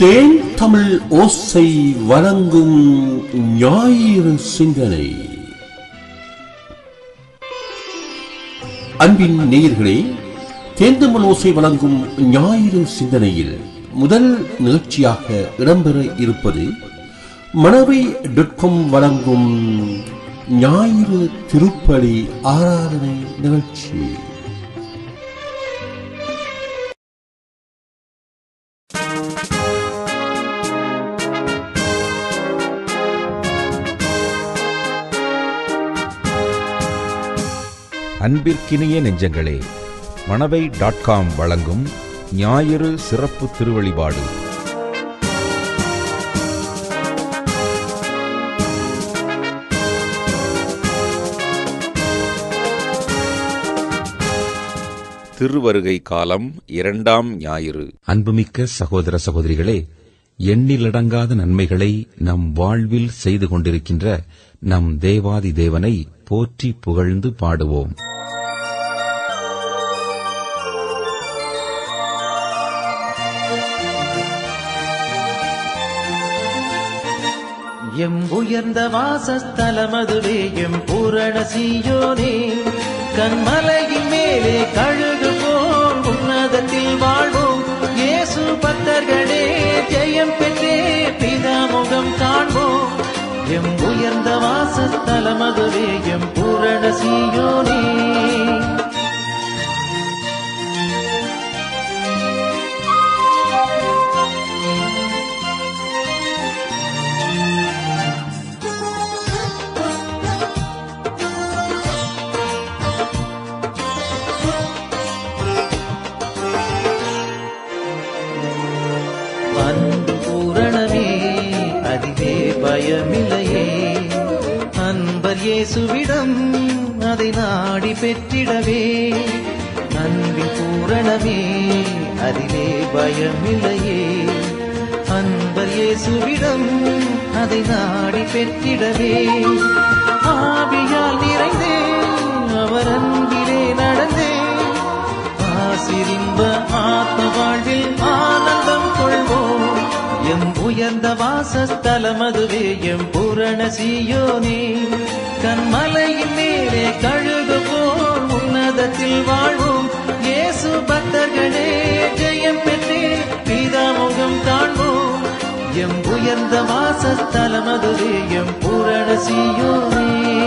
தேன் தமிழ் ஓசை வழங்கும் ஞாயிறு சிந்தனை அன்பின் நேயர்களே தேந்தமிழ் ஓசை வழங்கும் ஞாயிறு சிந்தனையில் முதல் நிகழ்ச்சியாக இடம்பெற இருப்பது மணவை டாட் வழங்கும் ஞாயிறு திருப்பலி ஆராதனை நிகழ்ச்சி அன்பிற்கினிய நெஞ்சங்களே மணவை டாட் காம் வழங்கும் ஞாயிறு சிறப்பு திருவழிபாடு திருவருகை காலம் இரண்டாம் ஞாயிறு அன்புமிக்க சகோதர சகோதரிகளே எண்ணிலடங்காத நன்மைகளை நம் வாழ்வில் செய்து கொண்டிருக்கின்ற நம் தேவாதி தேவனை போற்றி புகழ்ந்து பாடுவோம் எம் உயர்ந்த வாசஸ்தலமதுவே எம் பூரண சீயோனே கண்மலையின் மேலே கழுகு போல் உன்னதத்தில் வாழ்வோம் இயேசு பக்தர்களே ஜெயம் பெற்றே பிதாமுகம் காண்போம் எம் உயர்ந்த வாசஸ்தலமதுவே எம் பூரண சீயோனே அன்பு பூரணமே அதிலே பயமில்லையே அன்பர் இயேசுவிடம் அதை நாடி பெற்றிடவே அன்பின் பூரணமே அதிலே பயமில்லையே அன்பர் இயேசுவிடம் அதை நாடி பெற்றிடவே ஆவியால் நிறைந்தே அவர் அன்பிலே நடந்தே ஆசிரின்ப ஆத்ம வாழ்வில் ஆனந்தம் கொள்வோம் எம் உயர்ந்த வாசஸ்தலம் அதுவே எம் பூரண சீயோனே கண்மலையின் மேலே கழுகு போல் உன்னதத்தில் வாழ்வோம் இயேசு பக்தர்களே ஜெயம் பெற்றே பிதாமுகம் காண்போம் எம் உயர்ந்த வாசஸ்தலம் அதுவே எம் பூரண சீயோனே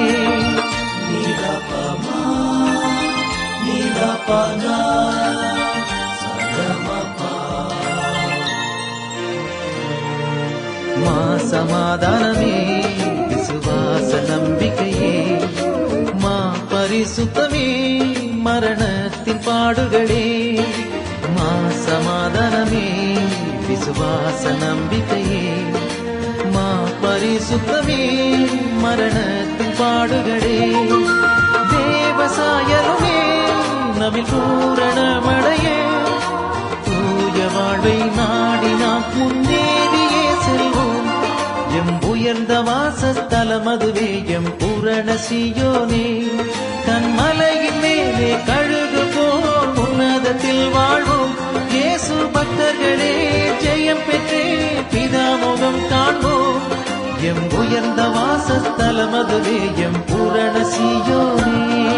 மா சமாதானமே விசுவாச நம்பிக்கையே மா பரிசுத்தமே மரணத்தின் பாடுகளே மா சமாதானமே விசுவாச நம்பிக்கையே மா பரிசுத்தமே மரணத்தின் பாடுகளே தேவசாயலுமே நமில் பூரணமடையே தூய வாழ்வை நாடி நாம் முன்னேறியே செல்வோம் எம் உயர்ந்த வாசஸ்தலம் அதுவே எம் பூரண சீயோனே கண்மலையின் மேலே கழுகு போல் உன்னதத்தில் வாழ்வோம் இயேசு பக்தர்களே ஜெயம் பெற்றே பிதாமுகம் காண்போம் எம் உயர்ந்த வாசஸ்தலம் அதுவே எம் பூரண சீயோனே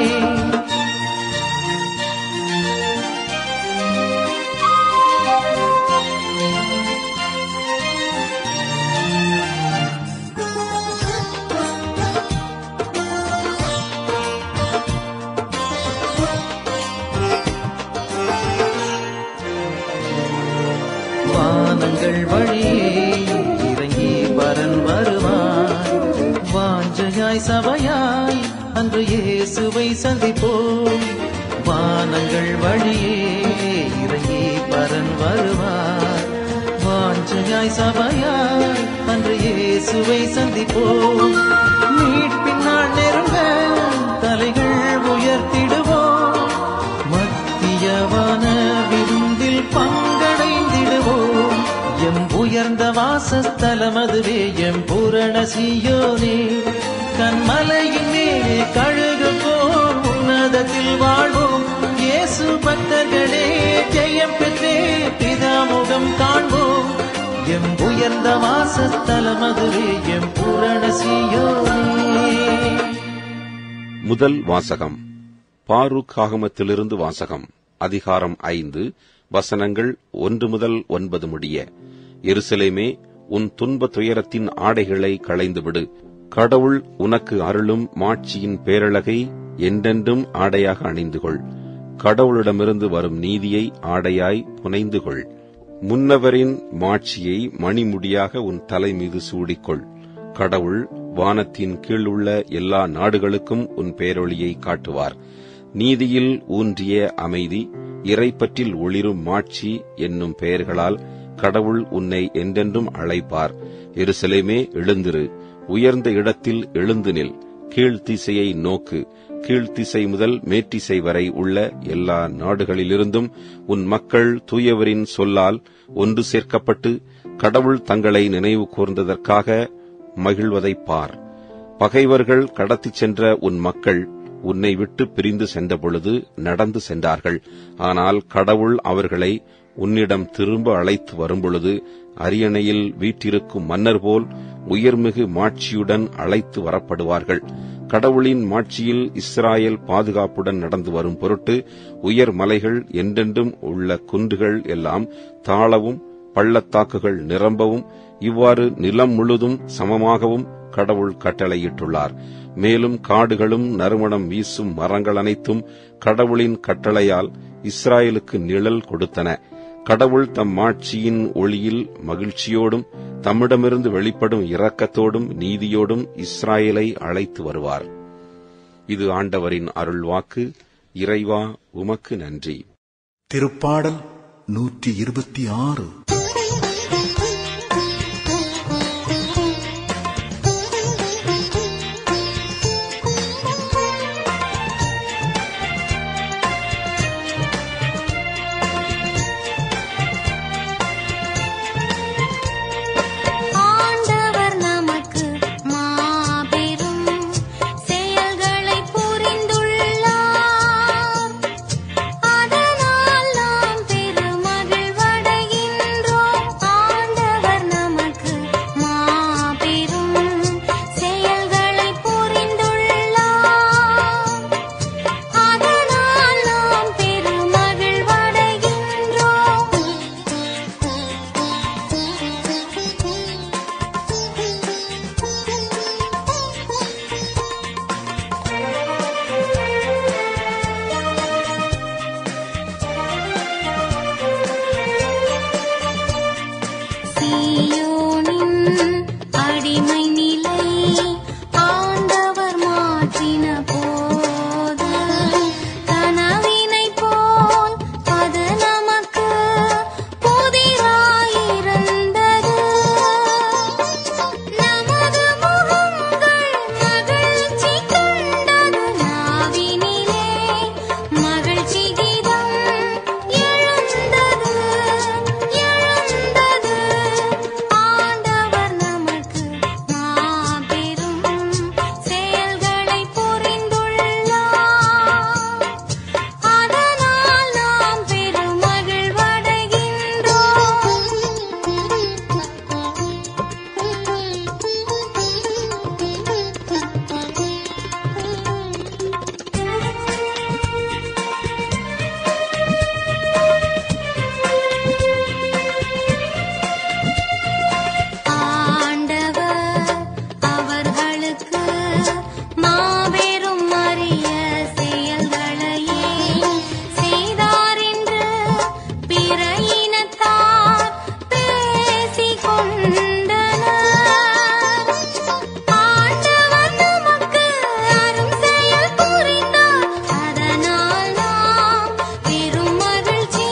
வானங்கள் வழியே இறங்கி வரன் வருவாய் வாஞ்சையாய் சபையாய் அன்று இயேசுவை சந்திப்போம் வானங்கள் வழியே இறங்கி வரன் வருவாய் வாஞ்சையாய் சபையாய் அன்று இயேசுவை சந்திப்போம் மீட்பின் நாள் நெருங்க தலைகள் உயர்த்திடுவோம் மத்தியவான விருந்தில் பங்கடைந்திடுவோம் எம் உயர்ந்த வாசஸ்தலம் அதுவே எம் பூரண சீயோனே கண்மலையின் மேலே கழுகு போல் உன்னதத்தில் வாழ்வோம் இயேசு பக்தர்களே ஜெயம் பெற்றே பிதாமுகம் காண்போம் எம் உயர்ந்த வாசத்தலமதுவே எம் புரண சீயோனே முதல் வாசகம் பாருக் ஆகமத்திலிருந்து வாசகம் அதிகாரம் ஐந்து வசனங்கள் ஒன்று முதல் ஒன்பது முடிய எருசலேமே உன் துன்ப துயரத்தின் ஆடைகளை களைந்துவிடு கடவுள் உனக்கு அருளும் மாட்சியின் பேரழகை என்றென்றும் ஆடையாக அணிந்து கொள் கடவுளிடமிருந்து வரும் நீதியை ஆடையாய் புனைந்து கொள் முன்னவரின் மாட்சியை மணிமுடியாக உன் தலை மீது சூடிக்கொள் கடவுள் வானத்தின் கீழ் உள்ள எல்லா நாடுகளுக்கும் உன் பேரொளியை காட்டுவார் நீதியில் ஊன்றிய அமைதி இறைப்பற்றில் ஒளிரும் மாட்சி என்னும் பெயர்களால் கடவுள் உன்னை என்றென்றும் அழைப்பார் எருசலேமே எழுந்திரு உயர்ந்த இடத்தில் எழுந்து நில் கீழ்த்திசையை நோக்கு கீழ்த்திசை முதல் மேற்றிசை வரை உள்ள எல்லா நாடுகளிலிருந்தும் உன் மக்கள் தூயவரின் சொல்லால் ஒன்று சேர்க்கப்பட்டு கடவுள் தங்களை நினைவு கூர்ந்ததற்காக மகிழ்வதைப் பார் பகைவர்கள் கடத்திச் சென்ற உன் மக்கள் உன்னை விட்டு பிரிந்து சென்றபொழுது நடந்து சென்றார்கள் ஆனால் கடவுள் அவர்களை உன்னிடம் திரும்ப அழைத்து வரும்பொழுது அரியணையில் வீற்றிருக்கும் மன்னர் போல் உயர்மிகு மாட்சியுடன் அழைத்து வரப்படுவார்கள் கடவுளின் மாட்சியில் இஸ்ராயேல் பாதுகாப்புடன் நடந்து வரும் பொருட்டு உயர் மலைகள் என்றென்றும் உள்ள குன்றுகள் எல்லாம் தாழவும் பள்ளத்தாக்குகள் நிரம்பவும் இவ்வாறு நிலம் முழுதும் சமமாகவும் கடவுள் கட்டளையிட்டுள்ளார் மேலும் காடுகளும் நறுமணம் வீசும் மரங்கள் அனைத்தும் கடவுளின் கட்டளையால் இஸ்ராயலுக்கு நிழல் கொடுத்தன கடவுள் தம் மாட்சியின் ஒளியில் மகிழ்ச்சியோடும் தம்மிடமிருந்து வெளிப்படும் இரக்கத்தோடும் நீதியோடும் இஸ்ராயலை அழைத்து வருவார் இது ஆண்டவரின் அருள்வாக்கு இறைவா உமக்கு நன்றி திருப்பாடல் நூற்றி இருபத்தி ஆறு ஆண்டவர் நமக்கு மாபெரும் செயல்களை புரிந்துள்ளார் அதனால் நாம் பெருமகிழ்வடைகின்றோம் ஆண்டவர் நமக்கு மாபெரும் செயல்களை புரிந்துள்ளார் அதனால் நாம் பெருமகிழ்வடைகின்றோம் சீயோனின் அடிமை நிலை ஆண்டவர் மாற்றின போது கனவினைப் போல் அது நமக்கு புதிராயிருந்தது நமது முகங்கள் மகிழ்ச்சி கண்டது நாவினிலே மகிழ்ச்சி கீதம் எழுந்தது எழுந்தது ஆண்டவர் நமக்கு மாபெரும் செயல்களை புரிந்துள்ளார் அதனால் நாம் பெருமகிழ்வடைகின்றோம் ஆண்டவர் அவர்களுக்கு மாபெரும் அரிய செயல்களையே செய்தார் என்று பிற இனத்தார் பேசிக் கொண்டனர் ஆண்டவர் நமக்கு அரும் செயல் புரிந்தார் அதனால் நாம் பெரும் மகிழ்ச்சி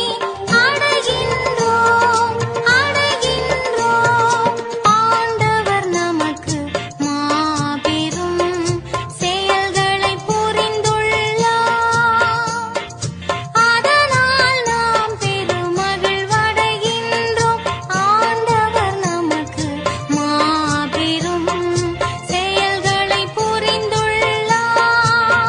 அடைகின்றோம் அடைகின்றோம் ஆண்டவர் நமக்கு மாபெரும் செயல்களை புரிந்துள்ளார் அதனால் நாம் பெருமகிழ்வடைகின்றோம் ஆண்டவர் நமக்கு மாபெரும் செயல்களை புரிந்துள்ளார்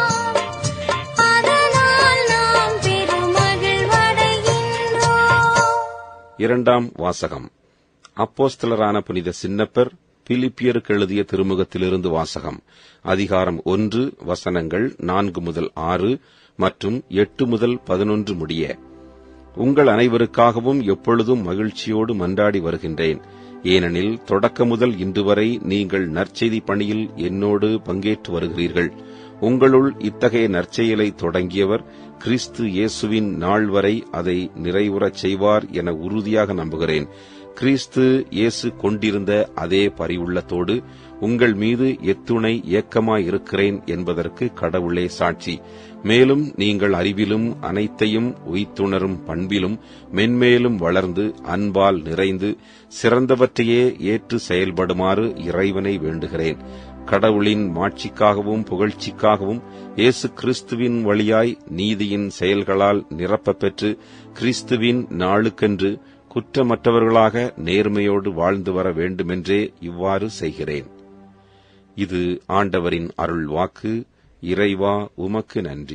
அதனால் நாம் பெருமகிழ்வடைகின்றோம் இரண்டாம் வாசகம் அப்போஸ்தலரான புனித சின்னப்பர் பிலிப்பியருக்கு எழுதிய திருமுகத்திலிருந்து வாசகம் அதிகாரம் ஒன்று வசனங்கள் நான்கு முதல் ஆறு மற்றும் எட்டு முதல் பதினொன்று முடிய உங்கள் அனைவருக்காகவும் எப்பொழுதும் மகிழ்ச்சியோடு மன்றாடி வருகின்றேன் ஏனெனில் தொடக்க முதல் இன்று வரை நீங்கள் நற்செய்தி பணியில் என்னோடு பங்கேற்று வருகிறீர்கள் உங்களுள் இத்தகைய நற்செயலை தொடங்கியவர் கிறிஸ்து இயேசுவின் நாள் வரை அதை நிறைவுறச் செய்வார் என உறுதியாக நம்புகிறேன் கிறிஸ்து இயேசு கொண்டிருந்த அதே பரிவுள்ளத்தோடு உங்கள் மீது எத்துணை ஏக்கமாயிருக்கிறேன் என்பதற்கு கடவுளே சாட்சி மேலும் நீங்கள் அறிவிலும் அனைத்தையும் உய்த்துணரும் பண்பிலும் மென்மேலும் வளர்ந்து அன்பால் நிறைந்து சிறந்தவற்றையே ஏற்று செயல்படுமாறு இறைவனை வேண்டுகிறேன் கடவுளின் மாட்சிக்காகவும் புகழ்ச்சிக்காகவும் இயேசு கிறிஸ்துவின் வழியாய் நீதியின் செயல்களால் நிரப்பப் பெற்று கிறிஸ்துவின் நாளுக்கென்று குற்றமற்றவர்களாக நேர்மையோடு வாழ்ந்து வர வேண்டுமென்றே இவ்வாறு செய்கிறேன் இது ஆண்டவரின் அருள் வாக்கு இறைவா உமக்கு நன்றி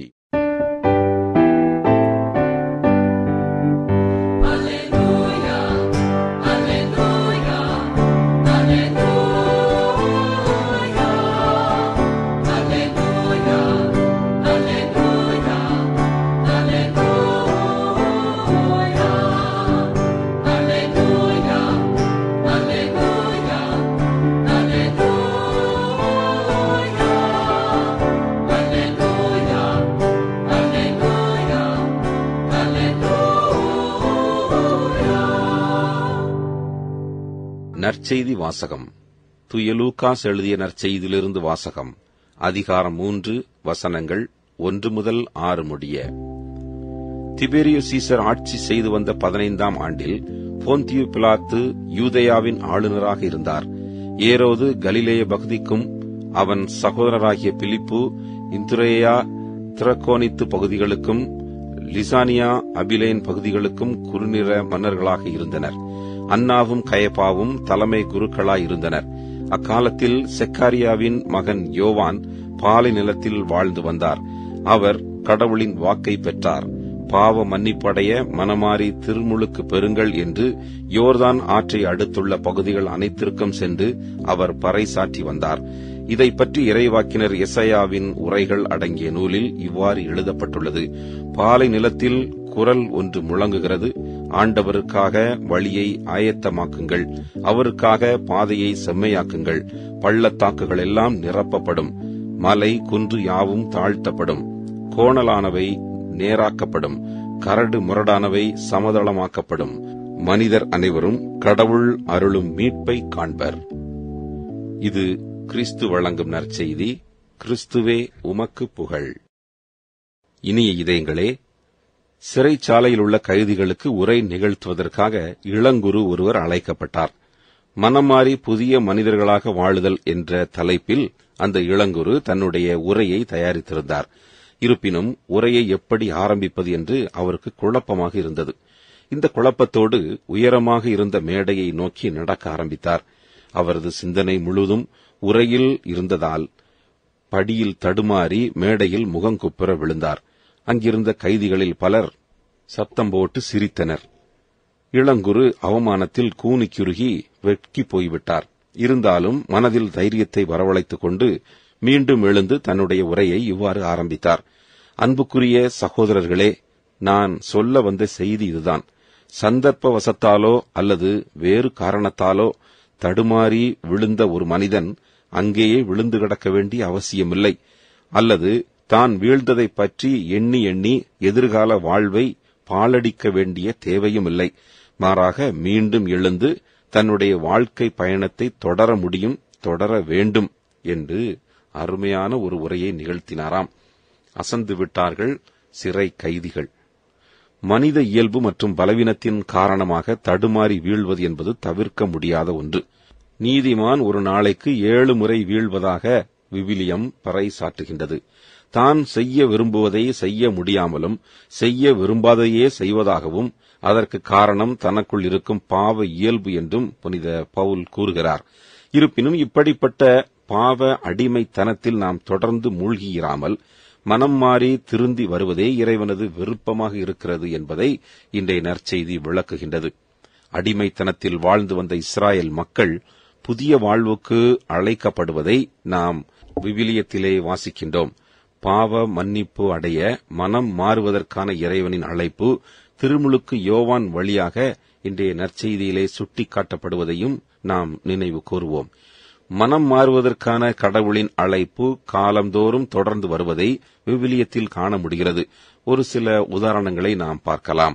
நற்செய்தி வாசகம் துயலூகாஸ் எழுதிய நற்செய்தியிலிருந்து வாசகம் அதிகாரம் மூன்று வசனங்கள் ஒன்று முதல் ஆறு முடிய திபேரியு சீசர் ஆட்சி செய்து வந்த பதினைந்தாம் ஆண்டில் போந்தியு பிலாத்து யூதேயாவின் ஆளுநராக இருந்தார் ஏரோது கலிலேய பகுதிக்கும் அவன் சகோதரராகிய பிலிப்பு இந்துரேயா திரக்கோனித்து பகுதிகளுக்கும் லிசானியா அபிலேன் பகுதிகளுக்கும் குறுநிற மன்னர்களாக இருந்தனர் அன்னாவும் கயப்பாவும் தலைமை குருக்களாய் இருந்தனர் அக்காலத்தில் செக்காரியாவின் மகன் யோவான் பாலை நிலத்தில் வாழ்ந்து வந்தார் அவர் கடவுளின் வாக்கை பெற்றார் பாவ மன்னிப்படைய மனமாறி திருமுழுக்கு பெறுங்கள் என்று யோர்தான் ஆற்றை அடுத்துள்ள பகுதிகள் அனைத்திற்கும் சென்று அவர் பறைசாற்றி வந்தார் இதை பற்றி இறைவாக்கினர் எசையாவின் உரைகள் அடங்கிய நூலில் இவ்வாறு எழுதப்பட்டுள்ளது பாலை நிலத்தில் குரல் ஒன்று முழங்குகிறது ஆண்டவருக்காக வழியை ஆயத்தமாக்குங்கள் அவருக்காக பாதையை செம்மையாக்குங்கள் பள்ளத்தாக்குகள் எல்லாம் நிரப்பப்படும் மலை குன்று யாவும் தாழ்த்தப்படும் கோணலானவை நேராக்கப்படும் கரடு முரடானவை சமதளமாக்கப்படும் மனிதர் அனைவரும் கடவுள் அருளும் மீட்பை காண்பர் இது கிறிஸ்து வழங்கும் நற்செய்தி கிறிஸ்துவே உமக்கு புகழ் இனிய இதயங்களே சிறைச்சாலையில் உள்ள கைதிகளுக்கு உரை நிகழ்த்துவதற்காக இளங்குரு ஒருவர் அழைக்கப்பட்டார் மனமாறி புதிய மனிதர்களாக வாழுதல் என்ற தலைப்பில் அந்த இளங்குரு தன்னுடைய உரையை தயாரித்திருந்தார் இருப்பினும் உரையை எப்படி ஆரம்பிப்பது என்று அவருக்கு குழப்பமாக இருந்தது இந்த குழப்பத்தோடு உயரமாக இருந்த மேடையை நோக்கி நடக்க ஆரம்பித்தார் அவரது சிந்தனை முழுதும் உரையில் இருந்ததால் படியில் தடுமாறி மேடையில் முகங்குப்புற விழுந்தார் அங்கிருந்த கைதிகளில் பலர் சத்தம் போட்டு சிரித்தனர் இளங்குரு அவமானத்தில் கூனிக்குருகி வெட்கி போய்விட்டார் இருந்தாலும் மனதில் தைரியத்தை வரவழைத்துக் கொண்டு மீண்டும் எழுந்து தன்னுடைய உரையை இவ்வாறு ஆரம்பித்தார் அன்புக்குரிய சகோதரர்களே நான் சொல்ல வந்த செய்தி இதுதான் சந்தர்ப்ப வசத்தாலோ அல்லது வேறு காரணத்தாலோ தடுமாறி விழுந்த ஒரு மனிதன் அங்கேயே விழுந்து கிடக்க வேண்டிய அவசியமில்லை அல்லது தான் வீழ்ந்ததைப் பற்றி எண்ணி எண்ணி எதிர்கால வாழ்வை பாழடிக்க வேண்டிய தேவையும் இல்லை மாறாக மீண்டும் எழுந்து தன்னுடைய வாழ்க்கை பயணத்தை தொடர முடியும் தொடர வேண்டும் என்று அருமையான ஒரு உரையை நிகழ்த்தினாராம் அசந்து விட்டார்கள் சிறை கைதிகள் மனித இயல்பு மற்றும் பலவீனத்தின் காரணமாக தடுமாறி வீழ்வது என்பது தவிர்க்க முடியாத ஒன்று நீதிமான் ஒரு நாளைக்கு ஏழு முறை வீழ்வதாக விவிலியம் பறைசாற்றுகின்றது தான் செய்ய விரும்புவதை செய்ய முடியாமலும் செய்ய விரும்பாதையே செய்வதாகவும் அதற்கு காரணம் தனக்குள் இருக்கும் பாவ இயல்பு என்றும் புனித பவுல் கூறுகிறார் இருப்பினும் இப்படிப்பட்ட பாவ அடிமைத்தனத்தில் நாம் தொடர்ந்து மூழ்கியிராமல் மனம் மாறி திருந்தி வருவதே இறைவனது விருப்பமாக இருக்கிறது என்பதை இன்றைய நற்செய்தி விளக்குகின்றது அடிமைத்தனத்தில் வாழ்ந்து வந்த இஸ்ராயேல் மக்கள் புதிய வாழ்வுக்கு அழைக்கப்படுவதை நாம் விவிலியத்திலே வாசிக்கின்றோம் பாவ மன்னிப்பு அடைய மனம் மாறுவதற்கான இறைவனின் அழைப்பு திருமுழுக்கு யோவான் வழியாக இன்றைய நற்செய்தியிலே சுட்டிக்காட்டப்படுவதையும் நாம் நினைவு கூறுவோம் மனம் மாறுவதற்கான கடவுளின் அழைப்பு காலந்தோறும் தொடர்ந்து வருவதை விவிலியத்தில் காண முடிகிறது ஒரு சில உதாரணங்களை நாம் பார்க்கலாம்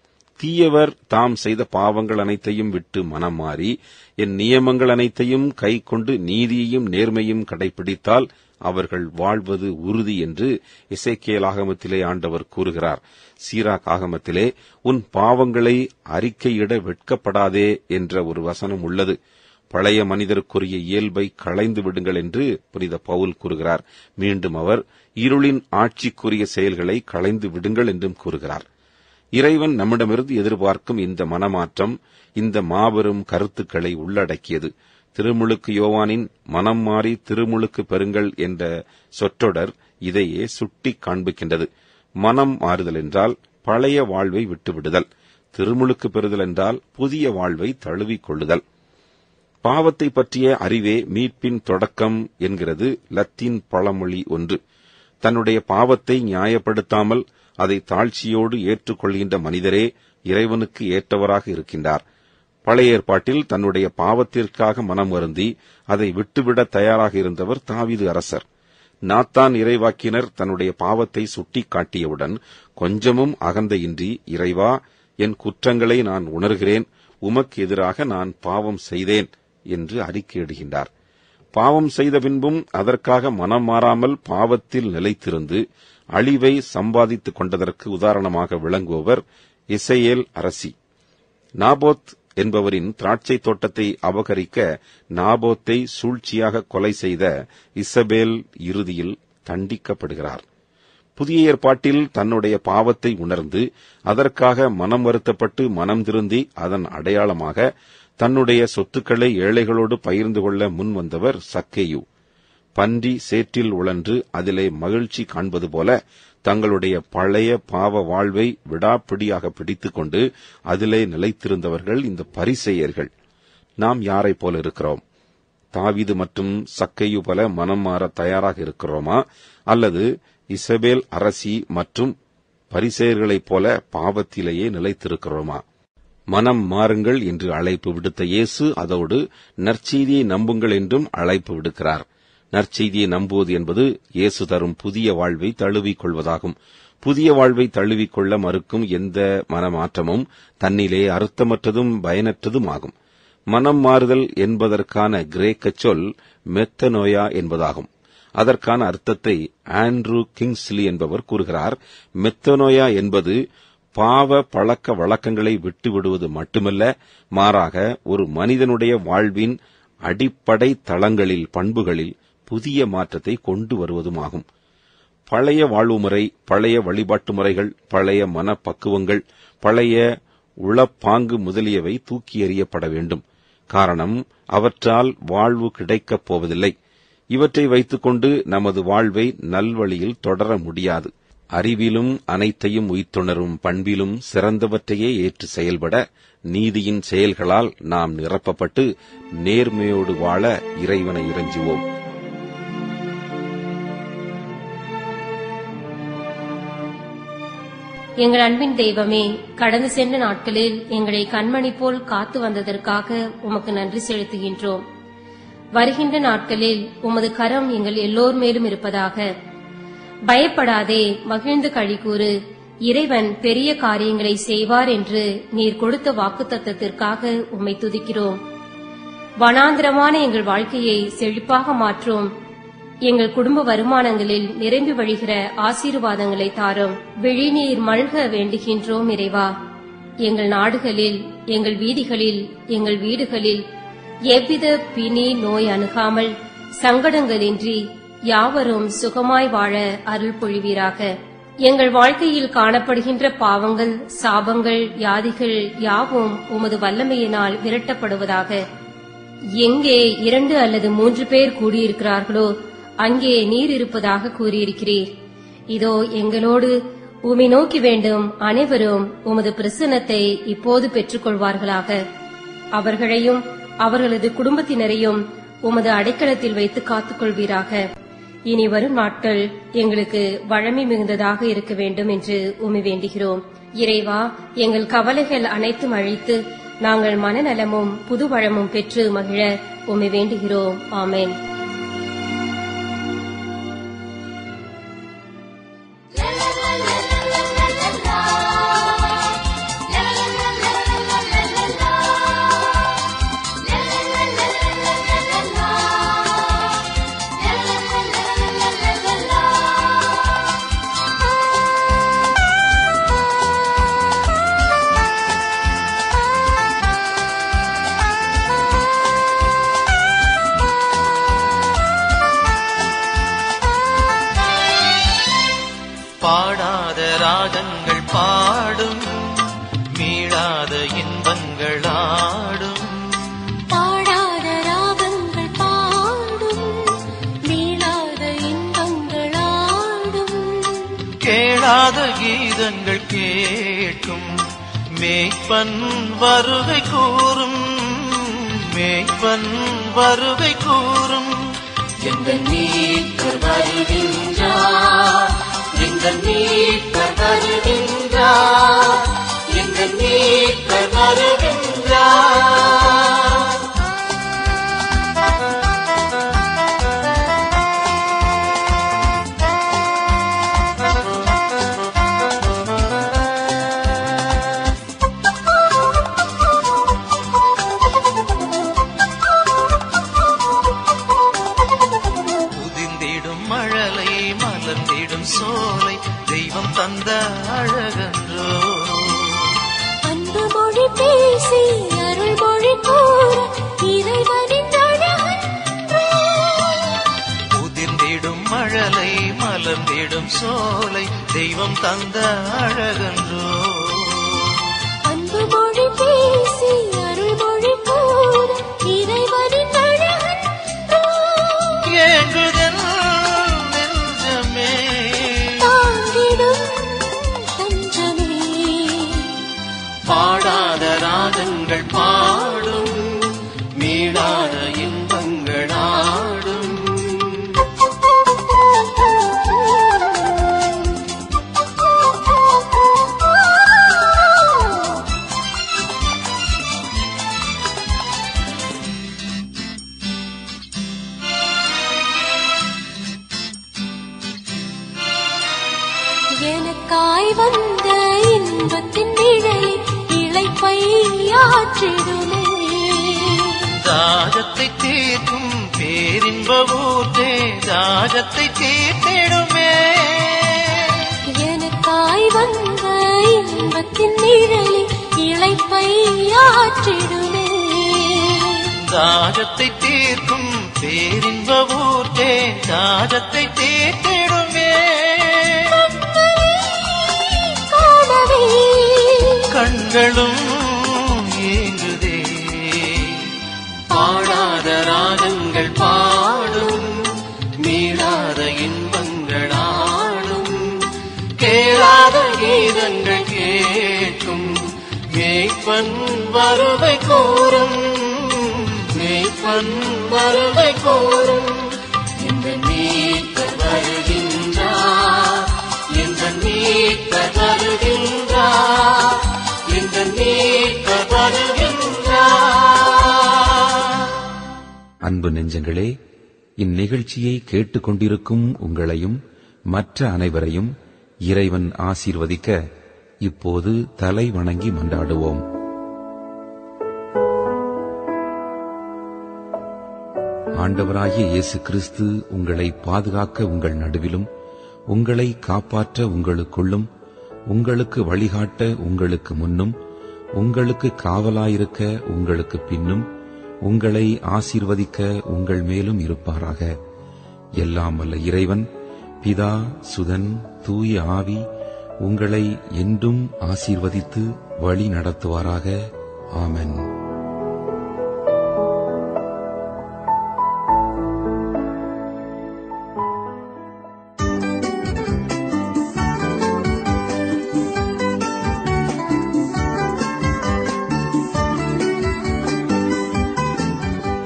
தீயவர் தாம் செய்த பாவங்கள் அனைத்தையும் விட்டு மனம் மாறி என் நியமங்கள் அனைத்தையும் கை கொண்டு நீதியையும் நேர்மையும் கடைபிடித்தால் அவர்கள் வாழ்வது உறுதி என்று இசைக்கியல் ஆகமத்திலே ஆண்டவர் கூறுகிறார் சீராக் ஆகமத்திலே உன் பாவங்களை அறிக்கையிட வெட்கப்படாதே என்ற ஒரு வசனம் உள்ளது பழைய மனிதருக்குரிய இயல்பை களைந்து விடுங்கள் என்று புனித பவுல் கூறுகிறார் மீண்டும் அவர் இருளின் ஆட்சிக்குரிய செயல்களை களைந்து விடுங்கள் என்றும் கூறுகிறார் இறைவன் நம்மிடமிருந்து எதிர்பார்க்கும் இந்த மனமாற்றம் இந்த மாபெரும் கருத்துக்களை உள்ளடக்கியது திருமுழுக்கு யோவானின் மனம் மாறி திருமுழுக்கு பெறுங்கள் என்ற சொற்றொடர் இதையே சுட்டி காண்பிக்கின்றது மனம் மாறுதல் என்றால் பழைய வாழ்வை விட்டுவிடுதல் திருமுழுக்கு பெறுதல் என்றால் புதிய வாழ்வை தழுவிக் கொள்ளுதல் பாவத்தை பற்றிய அறிவே மீட்பின் தொடக்கம் என்கிறது லத்தீன் பழமொழி ஒன்று தன்னுடைய பாவத்தை நியாயப்படுத்தாமல் அதை தாழ்ச்சியோடு ஏற்றுக்கொள்கின்ற மனிதரே இறைவனுக்கு ஏற்றவராக இருக்கின்றார் பழைய ஏற்பாட்டில் தன்னுடைய பாவத்திற்காக மனம் வருந்தி அதை விட்டுவிட தயாராக இருந்தவர் தாவீது அரசர் நாத்தான் இறைவாக்கினர் தன்னுடைய பாவத்தை சுட்டிக் காட்டியவுடன் கொஞ்சமும் அகந்தையின்றி இறைவா என் குற்றங்களை நான் உணர்கிறேன் உமக்கு எதிராக நான் பாவம் செய்தேன் என்று அறிக்கையிடுகின்றார் பாவம் செய்த பின்பும் அதற்காக மனம் மாறாமல் பாவத்தில் நிலைத்திருந்து அழிவை சம்பாதித்துக் கொண்டதற்கு உதாரணமாக விளங்குபவர் இசையேல் அரசி நாபோத் என்பவரின் திராட்சை தோட்டத்தை அபகரிக்க நாபோத்தை சூழ்ச்சியாக கொலை செய்த இசபேல் இறுதியில் தண்டிக்கப்படுகிறார் புதிய ஏற்பாட்டில் தன்னுடைய பாவத்தை உணர்ந்து அதற்காக மனம் வருத்தப்பட்டு மனம் திருந்தி அதன் அடையாளமாக தன்னுடைய சொத்துக்களை ஏழைகளோடு பகிர்ந்து கொள்ள முன் வந்தவர் சக்கேயு பன்றி சேற்றில் உழன்று அதிலே மகிழ்ச்சி காண்பது போல தங்களுடைய பழைய பாவ வாழ்வை விடாப்பிடியாக பிடித்துக்கொண்டு அதிலே நிலைத்திருந்தவர்கள் இந்த பரிசெயர்கள் நாம் யாரைப் போல இருக்கிறோம் தாவீது மற்றும் சக்கையு போல மனம் மாற தயாராக இருக்கிறோமா அல்லது இசபேல் அரசி மற்றும் பரிசெயர்களைப் போல பாவத்திலேயே நிலைத்திருக்கிறோமா மனம் மாறுங்கள் என்று அழைப்பு விடுத்த இயேசு அதோடு நற்செய்தியை நம்புங்கள் என்றும் அழைப்பு விடுக்கிறார் நற்செய்தியை நம்புவது என்பது இயேசு தரும் புதிய வாழ்வை தழுவிக் கொள்வதாகும் புதிய வாழ்வை தழுவிக் கொள்ள மறுக்கும் எந்த மனமாற்றமும் தன்னிலே அர்த்தமற்றதும் பயனற்றதும் ஆகும் மனம் மாறுதல் என்பதற்கான கிரேக்க சொல் மெத்தனோயா என்பதாகும் அதற்கான அர்த்தத்தை ஆண்ட்ரூ கிங்ஸ்லி என்பவர் கூறுகிறார் மெத்தனோயா என்பது பாவ பழக்க வழக்கங்களை விட்டுவிடுவது மட்டுமல்ல மாறாக ஒரு மனிதனுடைய வாழ்வின் அடிப்படை தளங்களில் பண்புகளில் புதிய மாற்றத்தை கொண்டு வருவதுமாகும் பழைய வாழ்வு முறை பழைய வழிபாட்டு முறைகள் பழைய மனப்பக்குவங்கள் பழைய உளப்பாங்கு முதலியவை தூக்கி எறியப்பட வேண்டும் காரணம் அவற்றால் வாழ்வு கிடைக்கப் போவதில்லை இவற்றை வைத்துக்கொண்டு நமது வாழ்வை நல்வழியில் தொடர முடியாது அறிவிலும் அனைத்தையும் உய்த்துணரும் பண்பிலும் சிறந்தவற்றையே ஏற்று செயல்பட நீதியின் செயல்களால் நாம் நிரப்பப்பட்டு நேர்மையோடு வாழ இறைவனை இறைஞ்சுவோம் எங்கள் அன்பின் தெய்வமே கடந்து சென்ற நாட்களில் எங்களை கண்மணி போல் காத்து வந்ததற்காக உமக்கு நன்றி செலுத்துகின்றோம் வருகின்ற நாட்களில் உமது கரம் எங்கள் எல்லோர் மேலும் இருப்பதாக பயப்படாதே மகிழ்ந்து கழிகூறு இறைவன் பெரிய காரியங்களை செய்வார் என்று நீர் கொடுத்த வாக்குத்தத்தத்திற்காக உம்மை துதிக்கிறோம் வனாந்திரமான எங்கள் வாழ்க்கையை செழிப்பாக மாற்றும் எங்கள் குடும்ப வருமானங்களில் நிரம்பி வழிகிற ஆசீர்வாதங்களை தாரும் விழிநீர் மல்க வேண்டுகின்றோம் இறைவா எங்கள் நாடுகளில் எங்கள் வீதிகளில் எங்கள் வீடுகளில் எவ்வித பிணி நோய் அணுகாமல் சங்கடங்களின்றி யாவரும் சுகமாய் வாழ அருள் பொழிவீராக எங்கள் வாழ்க்கையில் காணப்படுகின்ற பாவங்கள் சாபங்கள் வியாதிகள் யாவும் உமது வல்லமையினால் விரட்டப்படுவதாக எங்கே இரண்டு அல்லது மூன்று பேர் கூடியிருக்கிறார்களோ அங்கே நீர் இருப்பதாக கூறியிருக்கிறீர் இதோ எங்களோடு உமை நோக்கி வேண்டும் அனைவரும் உமது பிரசன்னத்தை இப்போது பெற்றுக்கொள்வார்களாக அவர்களையும் அவர்களது குடும்பத்தினரையும் உமது அடைக்கலத்தில் வைத்து காத்துக்கொள்வீராக இனி வரும் நாட்கள் எங்களுக்கு வழமை மிகுந்ததாக இருக்க வேண்டும் என்று உமை வேண்டுகிறோம் இறைவா எங்கள் கவலைகள் அனைத்தும் அழித்து நாங்கள் மனநலமும் புது வளமும் பெற்று மகிழ உமை வேண்டுகிறோம் ஆமென் பாடாத ராகங்கள் பாடும் மீளாத இன்பங்கள் ஆடும் பாடாத ராகங்கள் பாடும் மீளாத இன்பங்கள் ஆடும் கேளாத கீதங்கள் கேட்கும் மேய்ப்பன் வருகை கூறும் மேய்ப்பன் வருகை கூறும் எங்கள் மீட்பர் வருகின்றார் எங்கள் மீட்பர் வருகின்றார் எங்கள் மீட்பர் வருகின்றார் உதிர்ந்திடும் மழலை மலர்ந்திடும் சோலை தெய்வம் தந்த அழகன்றோ அன்பு மொழி பேசி அருள் மொழி கூற இறைவனின் அழகன்றோ உதிர்ந்திடும் மழலை மலர்ந்திடும் சோலை தெய்வம் தந்த அழகன்றோ அன்பு மொழி பேசி அருள் மொழி கூற இறைவனின் அழகன்றோ ஏங்குதல் நெஞ்சமே தாங்கிடும் தஞ்சமே பாடாத ராகங்கள் பாடும் மீளாத இன்பங்கள் ஆடும் எனக்காய் வந்த இன்பத்தின் நிழலை இழைப்பை ஆற்றிடுமே தாகத்தை தீர்க்கும் பேரின்ப ஊற்றே தாகத்தை தீர்த்திடுமே எனக்காய் வந்த இன்பத்தின் நிழலை இழைப்பை ஆற்றிடுமே தாகத்தை தீர்க்கும் பேரின்ப ஊற்றே தாகத்தை தீர்த்திடுமே காணவே கண்களும் ஏங்குதே பாடாத ராகங்கள் பாடும் மீளாத இன்பங்கள் ஆடும் கேளாத கீதங்கள் கேட்கும் மேய்ப்பன் வருகை கூறும் மேய்ப்பன் வருகை கூறும் இந்த மீட்பர் வருகின்றார் இந்த மீட்பர் வருகின்றார் இந்த மீட்பர் வருகின்றார் அன்பு நெஞ்சங்களே இந்நிகழ்ச்சியை கேட்டுக்கொண்டிருக்கும் உங்களையும் மற்ற அனைவரையும் இறைவன் ஆசீர்வதிக்க இப்போது தலை வணங்கி மன்றாடுவோம் ஆண்டவராகிய இயேசு கிறிஸ்து உங்களை பாதுகாக்க உங்கள் நடுவிலும் உங்களை காப்பாற்ற உங்களுக்குள்ளும் உங்களுக்கு வழிகாட்ட உங்களுக்கு முன்னும் உங்களுக்கு காவலாயிருக்க உங்களுக்கு பின்னும் உங்களை ஆசீர்வதிக்க உங்கள் மேலும் இருப்பாராக எல்லாம் வல்ல இறைவன் பிதா சுதன் தூய ஆவி உங்களை என்றும் ஆசீர்வதித்து வழி நடத்துவாராக ஆமென்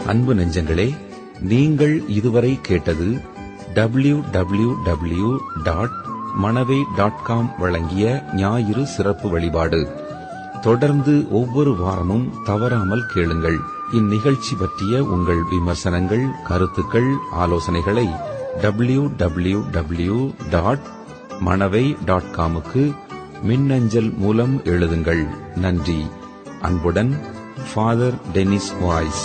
அன்பு நெஞ்சங்களே நீங்கள் இதுவரை கேட்டது W W W dot Manavai dot com வழங்கிய ஞாயிறு சிறப்பு வழிபாடு தொடர்ந்து ஒவ்வொரு வாரமும் தவறாமல் கேளுங்கள் இந்நிகழ்ச்சி பற்றிய உங்கள் விமர்சனங்கள் கருத்துக்கள் ஆலோசனைகளை W W W dot Manavai dot காமுக்கு மின்னஞ்சல் மூலம் எழுதுங்கள் நன்றி அன்புடன் ஃபாதர் டெனிஸ் வாய்ஸ்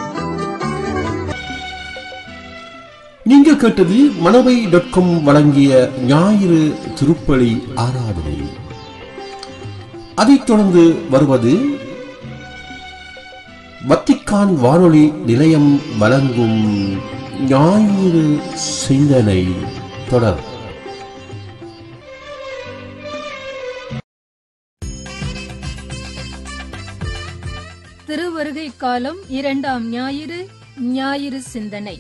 நீங்கள் கேட்டது மனவை டாட் காம் வழங்கிய ஞாயிறு திருப்பலி ஆராதனை அதைத் தொடர்ந்து வருவது வத்திக்கான் வானொலி நிலையம் வழங்கும் ஞாயிறு சிந்தனை தொடர் திருவருகை காலம் இரண்டாம் ஞாயிறு ஞாயிறு சிந்தனை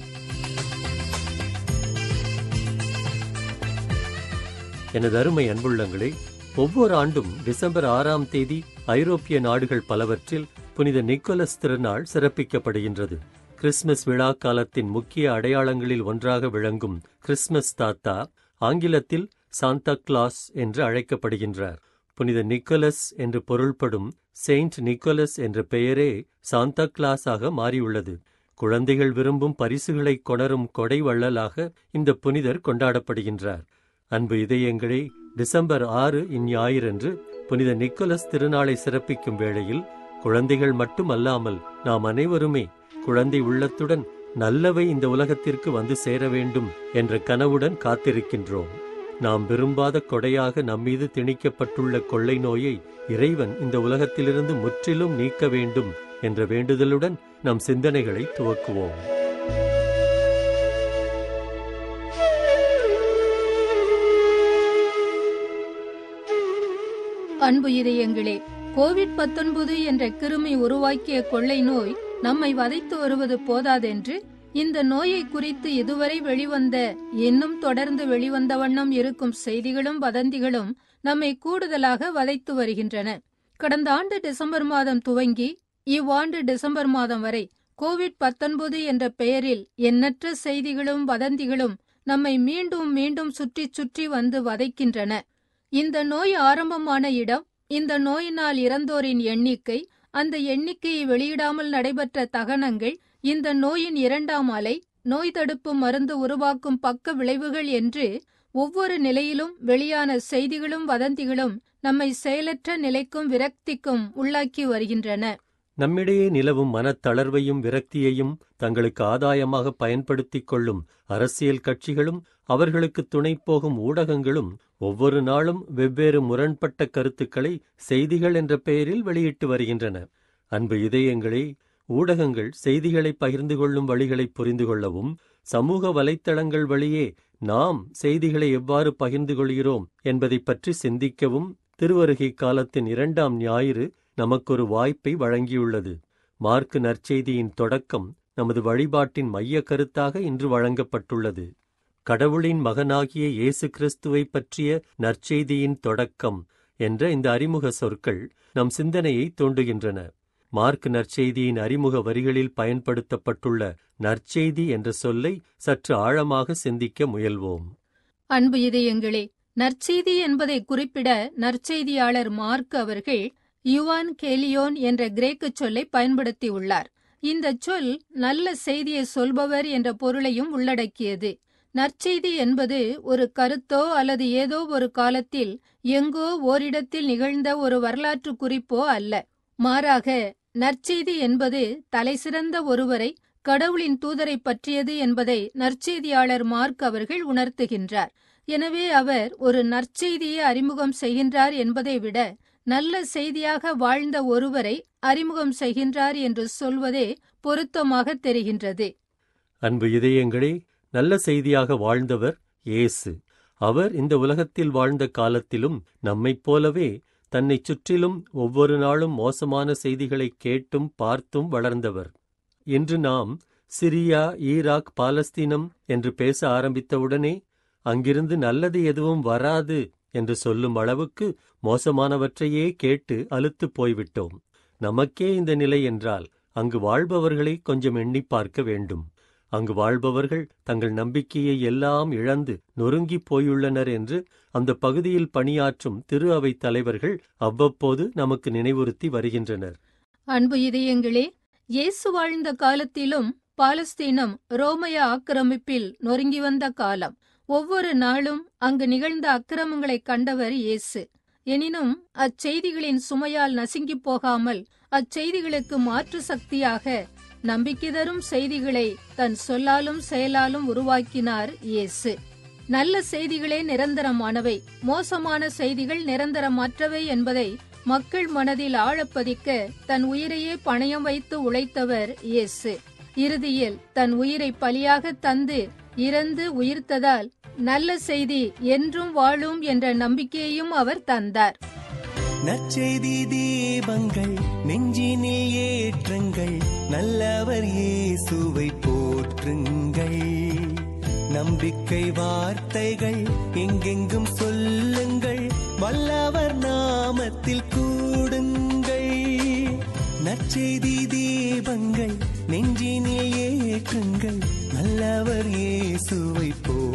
எனது அருமை அன்புள்ளங்களே ஒவ்வொரு ஆண்டும் டிசம்பர் ஆறாம் தேதி ஐரோப்பிய நாடுகள் பலவற்றில் புனித நிக்கோலஸ் திருநாள் சிறப்பிக்கப்படுகின்றது கிறிஸ்துமஸ் விழா காலத்தின் முக்கிய அடையாளங்களில் ஒன்றாக விளங்கும் கிறிஸ்துமஸ் தாத்தா ஆங்கிலத்தில் சாந்தா கிளாஸ் என்று அழைக்கப்படுகின்றார் புனித நிக்கோலஸ் என்று பொருள்படும் செயின்ட் நிக்கோலஸ் என்ற பெயரே சாந்தா கிளாஸாக மாறியுள்ளது குழந்தைகள் விரும்பும் பரிசுகளை கொணரும் கொடை வள்ளலாக இந்த புனிதர் கொண்டாடப்படுகின்றார் அன்பு இதயங்களே டிசம்பர் ஆறு இந்ஞாயிறன்று புனித நிக்கோலஸ் திருநாளை சிறப்பிக்கும் வேளையில் குழந்தைகள் மட்டுமல்லாமல் நாம் அனைவருமே குழந்தை உள்ளத்துடன் நல்லவை இந்த உலகத்திற்கு வந்து சேர வேண்டும் என்ற கனவுடன் காத்திருக்கின்றோம் நாம் விரும்பாத கொடையாக நம்மீது திணிக்கப்பட்டுள்ள கொள்ளை நோயை இறைவன் இந்த உலகத்திலிருந்து முற்றிலும் நீக்க வேண்டும் என்ற வேண்டுதலுடன் நம் சிந்தனைகளை துவக்குவோம் அன்பு இதயங்களே கோவிட் 19 என்ற கிருமி உருவாக்கிய கொள்ளை நோய் நம்மை வதைத்து வருவது போதாதென்று இந்த நோயை குறித்து இதுவரை வெளிவந்த இன்னும் தொடர்ந்து வெளிவந்த வண்ணம் இருக்கும் செய்திகளும் வதந்திகளும் நம்மை கூடுதலாக வதைத்து வருகின்றன கடந்த ஆண்டு டிசம்பர் மாதம் துவங்கி இவ்வாண்டு டிசம்பர் மாதம் வரை கோவிட் 19 என்ற பெயரில் எண்ணற்ற செய்திகளும் வதந்திகளும் நம்மை மீண்டும் மீண்டும் சுற்றி சுற்றி வந்து வதைக்கின்றன இந்த நோய் ஆரம்பமான இடம் இந்த நோயினால் இறந்தோரின் எண்ணிக்கை அந்த எண்ணிக்கையை வெளியிடாமல் நடைபெற்ற தகனங்கள் இந்த நோயின் இரண்டாம் அலை நோய் தடுப்பு மருந்து உருவாக்கும் பக்க விளைவுகள் என்று ஒவ்வொரு நிலையிலும் வெளியான செய்திகளும் வதந்திகளும் நம்மை செயலற்ற நிலைக்கும் விரக்திக்கும் உள்ளாக்கி வருகின்றன நம்மிடையே நிலவும் மனத்தளர்வையும் விரக்தியையும் தங்களுக்கு ஆதாயமாக பயன்படுத்திக் கொள்ளும் அரசியல் கட்சிகளும் அவர்களுக்கு துணை போகும் ஊடகங்களும் ஒவ்வொரு நாளும் வெவ்வேறு முரண்பட்ட கருத்துக்களை செய்திகள் என்ற பெயரில் வெளியிட்டு வருகின்றன அன்பு இதயங்களே ஊடகங்கள் செய்திகளை பகிர்ந்து கொள்ளும் வழிகளை புரிந்து கொள்ளவும் சமூக வலைத்தளங்கள் வழியே நாம் செய்திகளை எவ்வாறு பகிர்ந்து கொள்கிறோம் என்பதை பற்றி சிந்திக்கவும் திருவருகை காலத்தின் இரண்டாம் ஞாயிறு நமக்கொரு வாய்ப்பை வழங்கியுள்ளது மார்க்கு நற்செய்தியின் தொடக்கம் நமது வழிபாட்டின் மைய கருத்தாக இன்று வழங்கப்பட்டுள்ளது கடவுளின் மகனாகிய இயேசு கிறிஸ்துவை பற்றிய நற்செய்தியின் தொடக்கம் என்ற இந்த அறிமுக சொற்கள் நம் சிந்தனையை தூண்டுகின்றன மார்க் நற்செய்தியின் அறிமுக வரிகளில் பயன்படுத்தப்பட்டுள்ள நற்செய்தி என்ற சொல்லை சற்று ஆழமாக சிந்திக்க முயல்வோம் அன்பு இதயங்களே நற்செய்தி என்பதை குறிப்பிட நற்செய்தியாளர் மார்க் அவர்கள் யுவான் கேலியோன் என்ற கிரேக்கு சொல்லை பயன்படுத்தியுள்ளார் இந்த சொல் நல்ல செய்தியை சொல்பவர் என்ற பொருளையும் உள்ளடக்கியது நற்செய்தி என்பது ஒரு கருத்தோ அல்லது ஏதோ ஒரு காலத்தில் எங்கோ ஓரிடத்தில் நிகழ்ந்த ஒரு வரலாற்று குறிப்போ அல்ல மாறாக நற்செய்தி என்பது தலைசிறந்த ஒருவரை கடவுளின் தூதரை பற்றியது என்பதை நற்செய்தியாளர் மார்க் அவர்கள் உணர்த்துகின்றார் எனவே அவர் ஒரு நற்செய்தியை அறிமுகம் செய்கின்றார் என்பதை விட நல்ல செய்தியாக வாழ்ந்த ஒருவரை அறிமுகம் செய்கின்றார் என்று சொல்வதே பொருத்தமாக தெரிகின்றது அன்பு இதயங்களே நல்ல செய்தியாக வாழ்ந்தவர் இயேசு அவர் இந்த உலகத்தில் வாழ்ந்த காலத்திலும் நம்மைப் போலவே தன்னைச் சுற்றிலும் ஒவ்வொரு நாளும் மோசமான செய்திகளை கேட்டும் பார்த்தும் வளர்ந்தவர் இன்று நாம் சிரியா ஈராக் பாலஸ்தீனம் என்று பேச ஆரம்பித்தவுடனே அங்கிருந்து நல்லது எதுவும் வராது என்று சொல்லும் அளவுக்கு மோசமானவற்றையே கேட்டு அலுத்துப் போய்விட்டோம் நமக்கே இந்த நிலை என்றால் அங்கு வாழ்பவர்களை கொஞ்சம் எண்ணிப் பார்க்க வேண்டும் அங்கு வாழ்பவர்கள் தங்கள் நம்பிக்கையை எல்லாம் இழந்து நொறுங்கிப் போயுள்ளனர் என்று அந்த பகுதியில் பணியாற்றும் திரு அவைத் தலைவர்கள் அவ்வப்போது நமக்கு நினைவுறுத்தி வருகின்றனர் அன்பு இதயங்களே இயேசு வாழ்ந்த காலத்திலும் பாலஸ்தீனம் ரோமைய ஆக்கிரமிப்பில் நொறுங்கி வந்த காலம் ஒவ்வொரு நாளும் அங்கு நிகழ்ந்த அக்கிரமங்களை கண்டவர் இயேசு எனினும் அச்செய்திகளின் சுமையால் நசுங்கிப் போகாமல் அச்செய்திகளுக்கு மாற்று சக்தியாக நம்பிக்கை தரும் செய்திகளை தன் சொல்லாலும் செயலாலும் உருவாக்கினார் இயேசு நல்ல செய்திகளே நிரந்தரமானவை மோசமான செய்திகள் நிரந்தரமற்றவை என்பதை மக்கள் மனதில் ஆழப்பதிக்க தன் உயிரையே பணயம் வைத்து உழைத்தவர் இயேசு இறுதியில் தன் உயிரை பலியாக தந்து இறந்து உயிர்த்ததால் நல்ல செய்தி என்றும் வாழும் என்ற நம்பிக்கையையும் அவர் தந்தார் நற்செய்தி தீபங்கள் நெஞ்சினில் ஏற்றுங்கள் நல்லவர் இயேசுவை போற்றுங்கள் நம்பிக்கை வார்த்தைகள் எங்கெங்கும் சொல்லுங்கள் வல்லவர் நாமத்தில் கூடுங்கள் நற்செய்தி தீபங்கள் நெஞ்சினில் ஏற்றுங்கள் நல்லவர் இயேசுவை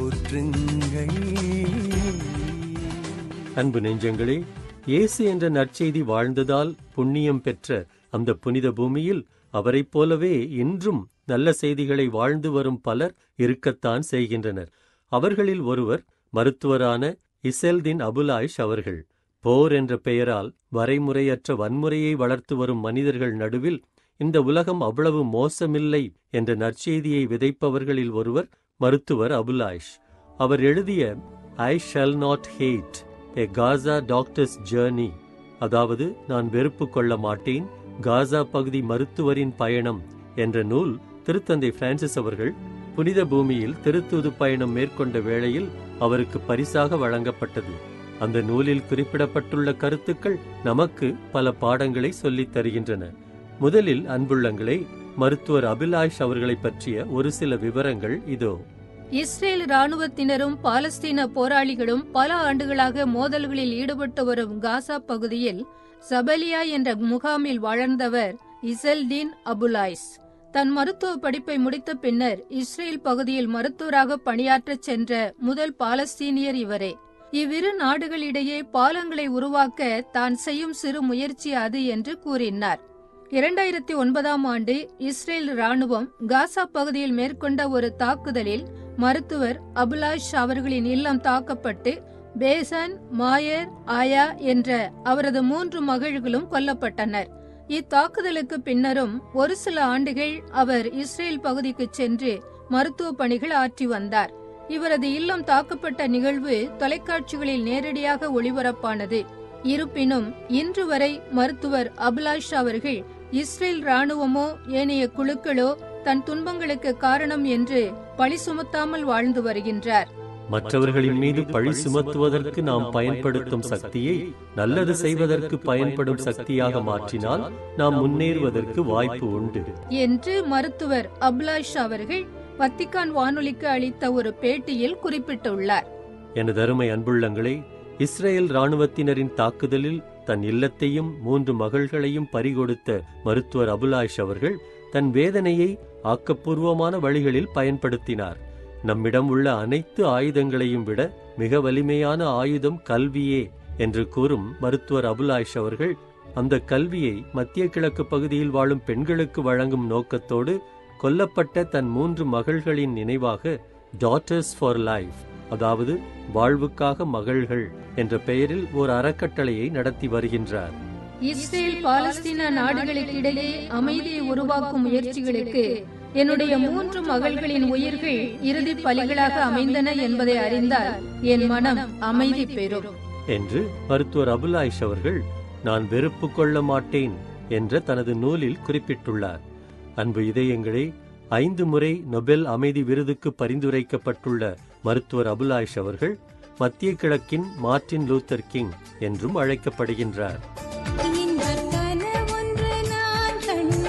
போற்றுங்கள் அன்பு நெஞ்சங்களே இயேசு என்ற நற்செய்தி வாழ்ந்ததால் புண்ணியம் பெற்ற அந்த புனித பூமியில் அவரைப் போலவே இன்றும் நல்ல செய்திகளை வாழ்ந்து வரும் பலர் இருக்கத்தான் செய்கின்றனர் அவர்களில் ஒருவர் மருத்துவரான இசெல்தின் அபுலாயிஷ் அவர்கள் போர் என்ற பெயரால் வரைமுறையற்ற வன்முறையை வளர்த்து வரும் மனிதர்கள் நடுவில் இந்த உலகம் அவ்வளவு மோசமில்லை என்ற நற்செய்தியை விதைப்பவர்களில் ஒருவர் மருத்துவர் அபுலாயிஷ் அவர் எழுதிய I shall not hate a Gaza doctor's journey அதாவது நான் வெறுப்பு கொள்ள மாட்டேன் காசா பகுதி மருத்துவரின் பயணம் என்ற நூல் திருத்தந்தை பிரான்சிஸ் அவர்கள் புனித பூமியில் திருத்தூது பயணம் மேற்கொண்ட வேளையில் அவருக்கு பரிசாக வழங்கப்பட்டது அந்த நூலில் குறிப்பிடப்பட்டுள்ள கருத்துக்கள் நமக்கு பல பாடங்களை சொல்லித் தருகின்றன முதலில் அன்புள்ளங்களே மருத்துவர் அபிலாஷ் அவர்களைப் பற்றிய ஒரு சில விவரங்கள் இதோ இஸ்ரேல் ராணுவத்தினரும் பாலஸ்தீன போராளிகளும் பல ஆண்டுகளாக மோதல்களில் ஈடுபட்டு வரும் காசா பகுதியில் சபலியா என்ற முகாமில் வளர்ந்தவர் இசல்தீன் அபுலாய்ஸ் தன் மருத்துவ படிப்பை முடித்த பின்னர் இஸ்ரேல் பகுதியில் மருத்துவராக பணியாற்றச் சென்ற முதல் பாலஸ்தீனியர் இவரே இவ்விரு நாடுகளிடையே பாலங்களை உருவாக்க தான் செய்யும் சிறு முயற்சி அது என்று கூறினார் இரண்டாயிரத்தி ஒன்பதாம் ஆண்டு இஸ்ரேல் ராணுவம் காசா பகுதியில் மேற்கொண்ட ஒரு தாக்குதலில் மருத்துவர் அபுலாஷ் அவர்களின் இல்லம் தாக்கப்பட்டு பேசன் மாயர் ஆயா என்ற அவரது மூன்று மகள்களும் கொல்லப்பட்டனர் இத்தாக்குதலுக்கு பின்னரும் ஒரு சில ஆண்டுகள் அவர் இஸ்ரேல் பகுதிக்கு சென்று மருத்துவ பணிகள் ஆற்றி வந்தார் இவரது இல்லம் தாக்கப்பட்ட நிகழ்வு தொலைக்காட்சிகளில் நேரடியாக ஒளிபரப்பானது இருப்பினும் இன்று வரை மருத்துவர் அபிலாஷ் அவர்கள் இஸ்ரேல் ராணுவமோ ஏனைய குழுக்களோ தன் துன்பங்களுக்கு காரணம் என்று பழி சுமத்தாமல் வாழ்ந்து வருகின்றார் மற்றவர்களின் மீது பழி சுமத்துவதற்கு நாம் பயன்படுத்தும் சக்தியை நல்லது செய்வதற்கு பயன்படும் சக்தியாக மாற்றினால் நாம் முன்னேறுவதற்கு வாய்ப்பு உண்டு என்று மருத்துவர் அபிலாஷ் அவர்கள் வத்திக்கான் வானொலிக்கு அளித்த ஒரு பேட்டியில் குறிப்பிட்டுள்ளார் எனது அருமை அன்புள்ளங்களே இஸ்ரேல் ராணுவத்தினரின் தாக்குதலில் தன் இல்லத்தையும் மூன்று மகள்களையும் பறிகொடுத்த மருத்துவர் அபுலாஷ் அவர்கள் தன் வேதனையை ஆக்கப்பூர்வமான வழிகளில் பயன்படுத்தினார் நம்மிடம் உள்ள அனைத்து ஆயுதங்களையும் விட மிக வலிமையான ஆயுதம் கல்வியே என்று கூறும் மருத்துவர் அபுலாஷ் அவர்கள் அந்த கல்வியை மத்திய கிழக்கு பகுதியில் வாழும் பெண்களுக்கு வழங்கும் நோக்கத்தோடு கொல்லப்பட்ட தன் மூன்று மகள்களின் நினைவாக டாட்டர்ஸ் ஃபார் லைஃப் அதாவது வாழ்வுக்காக மகள்கள் என்ற பெயரில் ஓர் அறக்கட்டளையை நடத்தி வருகின்றார் இஸ்ரேல் பாலஸ்தீன நாடுகளுக்கிடையே அமைதியை உருவாக்கும் முயற்சிகளுக்கு என்னுடைய மூன்று மகள்களின் உயிர்கள் இறுதி பலிகளாக அமைந்தன என்பதை அறிந்தால் என் மனம் அமைதி பெறும் என்று மருத்துவர் அபுலாயிஷ் அவர்கள் நான் வெறுப்பு கொள்ள மாட்டேன் என்ற தனது நூலில் குறிப்பிட்டுள்ளார் அன்பு இதயங்களே ஐந்து முறை நொபெல் அமைதி விருதுக்கு பரிந்துரைக்கப்பட்டுள்ள மருத்துவர் அபுலாயிஷ் அவர்கள் மத்திய கிழக்கின் மார்ட்டின் லூத்தர் கிங் என்றும் அழைக்கப்படுகின்றார் இன்பக் கனவொன்று நான்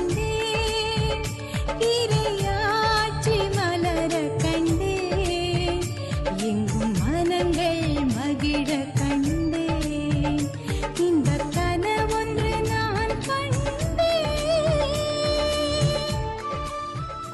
கண்டேன். இறையாட்சி மலரக் கண்டேன். எங்கும் மனங்கள் மகிழக் கண்டேன். இன்பக் கனவொன்று நான் கண்டேன்.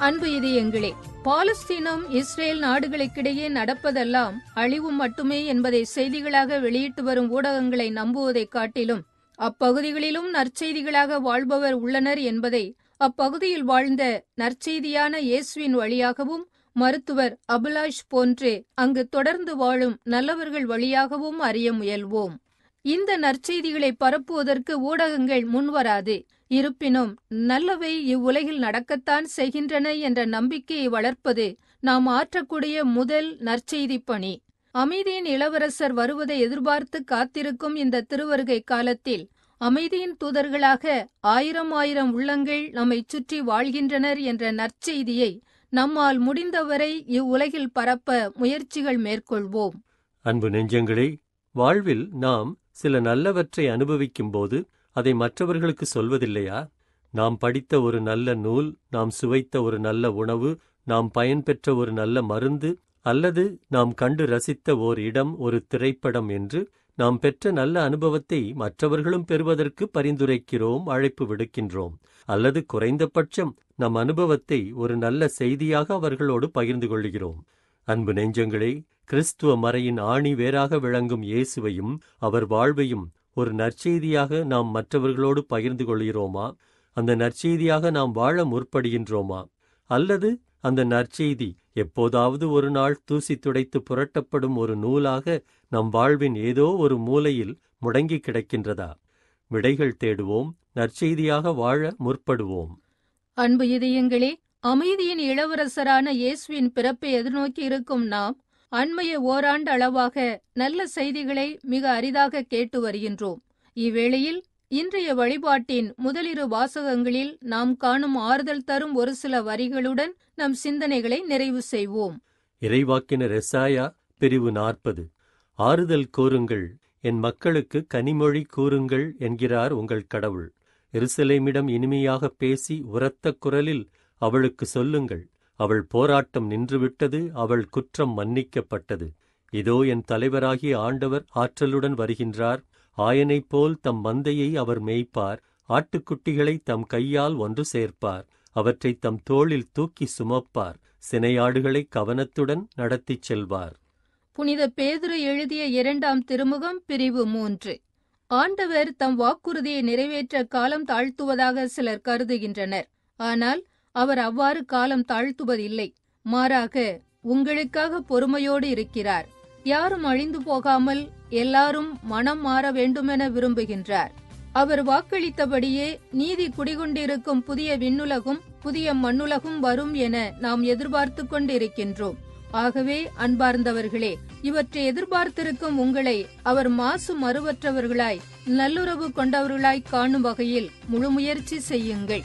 அன்பு இதயங்களே பாலஸ்தீனம் இஸ்ரேல் நாடுகளுக்கிடையே நடப்பதெல்லாம் அழிவு மட்டுமே என்பதை செய்திகளாக வெளியிட்டு வரும் ஊடகங்களை நம்புவதைக் காட்டிலும் அப்பகுதிகளிலும் நற்செய்திகளாக வாழ்பவர் உள்ளனர் என்பதை அப்பகுதியில் வாழ்ந்த நற்செய்தியான இயேசுவின் வழியாகவும் மருத்துவர் அபிலாஷ் போன்று அங்கு தொடர்ந்து வாழும் நல்லவர்கள் வழியாகவும் அறிய முயல்வோம் இந்த நற்செய்திகளை பரப்புவதற்கு ஊடகங்கள் முன்வராது இருப்பினும் நல்லவை இவ்வுலகில் நடக்கத்தான் செய்கின்றன என்ற நம்பிக்கையை வளர்ப்பது நாம் ஆற்றக்கூடிய முதல் நற்செய்தி பணி அமைதியின் இளவரசர் வருவதை எதிர்பார்த்து காத்திருக்கும் இந்த திருவருகை காலத்தில் அமைதியின் தூதர்களாக ஆயிரம் ஆயிரம் உள்ளங்கள் நம்மை சுற்றி வாழ்கின்றனர் என்ற நற்செய்தியை நம்மால் முடிந்தவரை இவ்வுலகில் பரப்ப முயற்சிகள் மேற்கொள்வோம் அன்பு நெஞ்சங்களே வாழ்வில் நாம் சில நல்லவற்றை அனுபவிக்கும்போது அதை மற்றவர்களுக்கு சொல்வதில்லையா நாம் படித்த ஒரு நல்ல நூல் நாம் சுவைத்த ஒரு நல்ல உணவு நாம் பயன்பெற்ற ஒரு நல்ல மருந்து அல்லது நாம் கண்டு ரசித்த ஓர் இடம் ஒரு திரைப்படம் என்று நாம் பெற்ற நல்ல அனுபவத்தை மற்றவர்களும் பெறுவதற்கு பரிந்துரைக்கிறோம் அழைப்பு விடுக்கின்றோம் அல்லது குறைந்தபட்சம் நம் அனுபவத்தை ஒரு நல்ல செய்தியாக அவர்களோடு பகிர்ந்து கொள்கிறோம் அன்பு நெஞ்சங்களே கிறிஸ்துவ மறையின் ஆணி வேறாக விளங்கும் இயேசுவையும் அவர் வாழ்வையும் ஒரு நற்செய்தியாக நாம் மற்றவர்களோடு பகிர்ந்து கொள்கிறோமா அந்த நற்செய்தியாக நாம் வாழ முற்படுகின்றோமா அல்லது அந்த நற்செய்தி எப்போதாவது ஒரு நாள் தூசி துடைத்து புரட்டப்படும் ஒரு நூலாக நம் வாழ்வின் ஏதோ ஒரு மூலையில் முடங்கி கிடக்கின்றதா விடைகள் தேடுவோம் நற்செய்தியாக வாழ முற்படுவோம் அன்பு இதயங்களே அமைதியின் இளவரசரான இயேசுவின் பிறப்பை எதிர்நோக்கி இருக்கும் நாம் அண்மைய ஓராண்டு அளவாக நல்ல செய்திகளை மிக அரிதாக கேட்டு வருகின்றோம் இவ்வேளையில் இன்றைய வழிபாட்டின் முதலிரு வாசகங்களில் நாம் காணும் ஆறுதல் தரும் ஒரு சில வரிகளுடன் நம் சிந்தனைகளை நிறைவு செய்வோம் இறைவாக்கினர் எசாயா பிரிவு நாற்பது ஆறுதல் கூறுங்கள் என் மக்களுக்கு கனிமொழி கூறுங்கள் என்கிறார் உங்கள் கடவுள் எருசலேமிடம் இனிமையாக பேசி உரத்த குரலில் அவளுக்கு சொல்லுங்கள் அவள் போராட்டம் நின்றுவிட்டது அவள் குற்றம் மன்னிக்கப்பட்டது இதோ என் தலைவராகிய ஆண்டவர் ஆற்றலுடன் வருகின்றார் ஆயனைப் போல் தம் மந்தையை அவர் மேய்ப்பார் ஆட்டுக்குட்டிகளை தம் கையால் ஒன்று சேர்ப்பார் அவற்றை தம் தோளில் தூக்கி சுமப்பார் சினையாடுகளை கவனத்துடன் நடத்திச் செல்வார் புனித பேதுரு எழுதிய இரண்டாம் திருமுகம் பிரிவு மூன்று ஆண்டவர் தம் வாக்குறுதியை நிறைவேற்ற காலம் தாழ்த்துவதாக சிலர் கருதுகின்றனர் ஆனால் அவர் அவ்வாறு காலம் தாழ்த்துவதில்லை மாறாக உங்களுக்காக பொறுமையோடு இருக்கிறார் யாரும் அழிந்து போகாமல் எல்லாரும் மனம் மாற வேண்டுமென விரும்புகின்றார் அவர் வாக்களித்தபடியே நீதி குடிகொண்டிருக்கும் புதிய விண்ணுலகும் புதிய மண்ணுலகும் வரும் என நாம் எதிர்பார்த்து கொண்டிருக்கின்றோம் ஆகவே அன்பார்ந்தவர்களே இவற்றை எதிர்பார்த்திருக்கும் உங்களை அவர் மாசு மறுவற்றவர்களாய் நல்லுறவு கொண்டவர்களாய் காணும் வகையில் முழு முயற்சி செய்யுங்கள்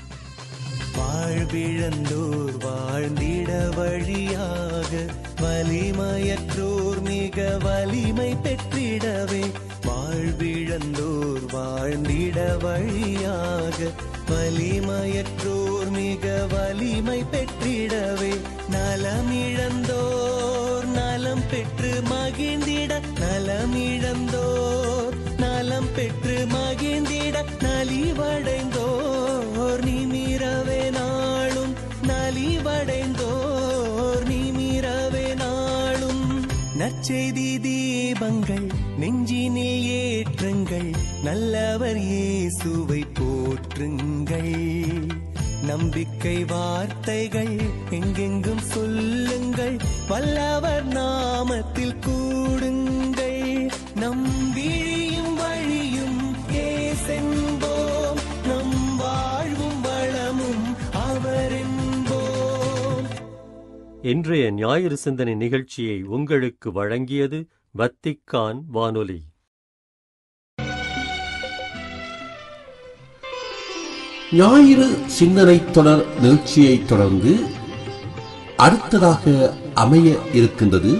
வாழ்விழந்தோர் வாழ்ந்திட வழியாக வலிமையற்றோர் மிக வலிமை பெற்றிடவே வாழ்விழந்தோர் வாழ்ந்திட வழியாக வலிமையற்றோர் மிக வலிமை பெற்றிடவே நலமிழந்தோர் நலம் பெற்று மகிழ்ந்திட நலமிழந்தோர் நலம் பெற்று மகிழ்ந்திட நலிவடைந்தோர் நிமிரவே நாளும் நலிவடைந்தோர் நிமிரவே நாளும் நற்செய்தி தீபங்கள் நெஞ்சினில் ஏற்றுங்கள் நல்லவர் இயேசுவை போற்றுங்கள் நம்பிக்கை வார்த்தைகள் எங்கெங்கும் சொல்லுங்கள் வல்லவர் நாமத்தில் கூடுங்கள் நம் விழியும் வழியும் ஏசென்போம் நம் வாழ்வும் வளமும் அவரென்போம் இன்றைய ஞாயிறு சிந்தனை நிகழ்ச்சியை உங்களுக்கு வழங்கியது வத்திக்கான் வானொலி ஞாயிறு சிந்தனை தொடர் நிகழ்ச்சியை தொடர்ந்து அடுத்ததாக அமைய இருக்கின்றது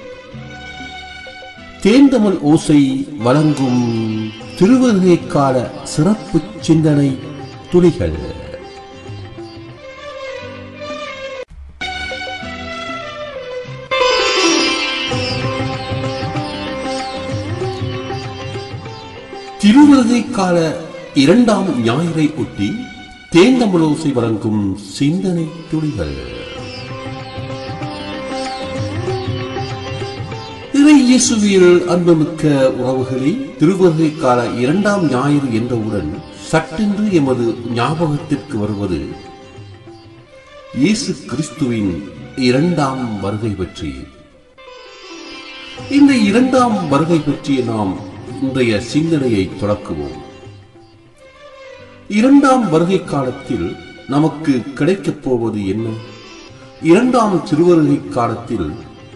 தேந்தமிழ் ஓசை வழங்கும் திருவருகை கால சிறப்பு சிந்தனை துளிகள் திருவருகை கால இரண்டாம் ஞாயிறை ஒட்டி தேந்தமிழோசை வழங்கும் சிந்தனை துளிகள் இறை இயேசுவியல் அன்புமிக்க உறவுகளே திருவகை கால இரண்டாம் ஞாயிறு என்றவுடன் சட்டென்று எமது ஞாபகத்திற்கு வருவது இயேசு கிறிஸ்துவின் இரண்டாம் வருகை பற்றி இந்த இரண்டாம் வருகை பற்றிய நாம் இன்றைய சிந்தனையை தொடக்குவோம் இரண்டாம் வருகை காலத்தில் நமக்கு கிடைக்கப் போவது என்ன இரண்டாம் திருவருகை காலத்தில்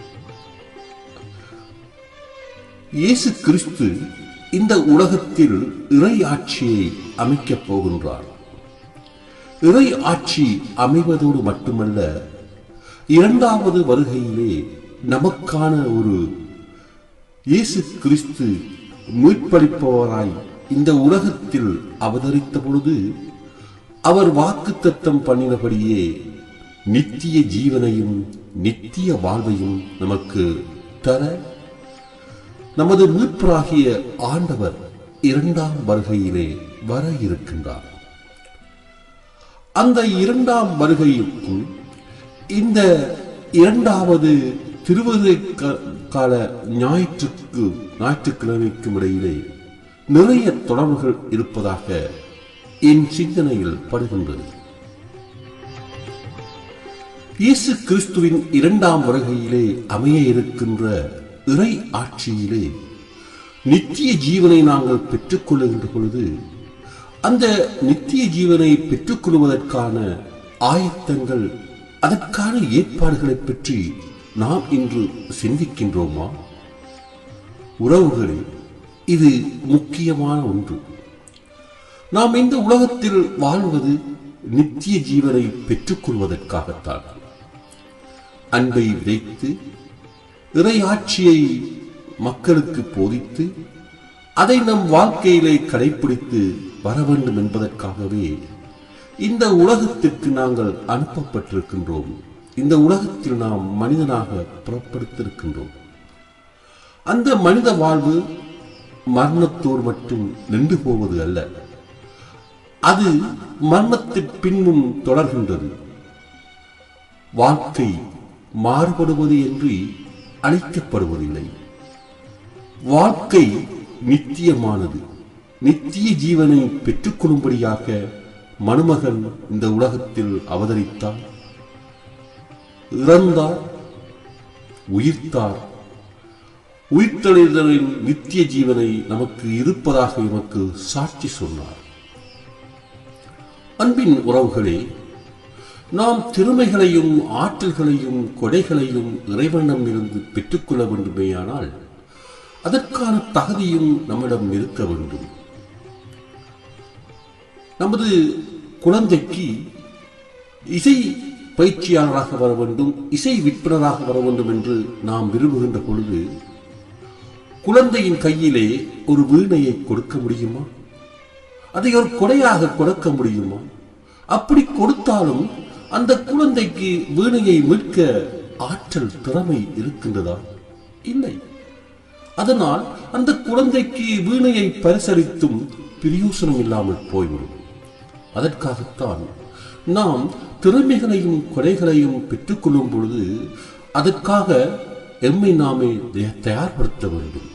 இயேசு கிறிஸ்து இந்த உலகத்தில் இறை ஆட்சியை அமைக்கப் போகின்றார் இறை ஆட்சி அமைவதோடு மட்டுமல்ல இரண்டாவது வருகையிலே நமக்கான ஒரு இயேசு கிறிஸ்து மீட்பளிப்பவராய் இந்த உலகத்தில் அவதரித்த பொழுது அவர் வாக்குத்தத்தம் பண்ணினபடியே நித்திய ஜீவனையும் நித்திய வாழ்வையும் நமக்கு தர நமது மீட்பராகிய ஆண்டவர் இரண்டாம் வருகையிலே வர இருக்கின்றார் அந்த இரண்டாம் வருகைக்கும் இந்த இரண்டாவது திருவருகை க- கால ஞாயிற்றுக்கு ஞாயிற்றுக்கிழமைக்கும் இடையிலே நிறைய தொடர்புகள் இருப்பதாக என் சிந்தனையில் படுகின்றது இயேசு கிறிஸ்துவின் இரண்டாம் வருகையிலே அமைய இருக்கின்ற இறை ஆட்சியிலே நித்திய ஜீவனை நாங்கள் பெற்றுக்கொள்ளுகின்ற பொழுது அந்த நித்திய ஜீவனை பெற்றுக்கொள்வதற்கான ஆயத்தங்கள் அதற்கான ஏற்பாடுகளைப் பற்றி நாம் இன்று சிந்திக்கின்றோமா உறவுகளே இது முக்கியமான ஒன்று நாம் இந்த உலகத்தில் வாழ்வது நித்திய ஜீவனை பெற்றுக்கொள்வதற்காகத்தான் அன்பை விதைத்து இறையாட்சியை மக்களுக்கு போதித்து அதை நம் வாழ்க்கையிலே கடைபிடித்து வர வேண்டும் என்பதற்காகவே இந்த உலகத்திற்கு நாங்கள் அனுப்பப்பட்டிருக்கின்றோம் இந்த உலகத்தில் நாம் மனிதனாக புறப்படுத்திருக்கின்றோம் அந்த மனித வாழ்வு மரணத்தோடு மட்டும் நின்று போவது அல்ல அது மரணத்தின் பின்னும் தொடர்கின்றது வாழ்க்கை மாறுபடுவது என்று அழைக்கப்படுவதில்லை வாழ்க்கை நித்தியமானது நித்திய ஜீவனை பெற்றுக்கொள்ளும்படியாக மணுமகன் இந்த உலகத்தில் அவதரித்தார் இறந்தார் உயிர்த்தார் உயிர்த்தெழுதலின் நித்திய ஜீவனை நமக்கு இருப்பதாக எமக்கு சாட்சி சொன்னார் அன்பின் உறவுகளே நாம் திறமைகளையும் ஆற்றல்களையும் கொடைகளையும் இறைவனிடம் இருந்து பெற்றுக்கொள்ள வேண்டுமேயானால் அதற்கான தகுதியும் நம்மிடம் இருக்க வேண்டும் நமது குழந்தைக்கு இசை பயிற்சியாளராக வர வேண்டும் இசை விற்பனராக வர வேண்டும் என்று நாம் விரும்புகின்ற பொழுது குழந்தையின் கையிலே ஒரு வீணையை கொடுக்க முடியுமா அதை ஒரு கொடையாக கொடுக்க முடியுமா அப்படி கொடுத்தாலும் அந்த குழந்தைக்கு வீணையை மீட்க ஆற்றல் திறமை இருக்கின்றதா இல்லை அதனால் அந்த குழந்தைக்கு வீணையை பரிசளித்தும் பிரயோசனம் இல்லாமல் போய்விடும் அதற்காகத்தான் நாம் திறமைகளையும் கொடைகளையும் பெற்றுக்கொள்ளும் பொழுது அதற்காக எம்மை நாமே தய- தயார்படுத்த வேண்டும்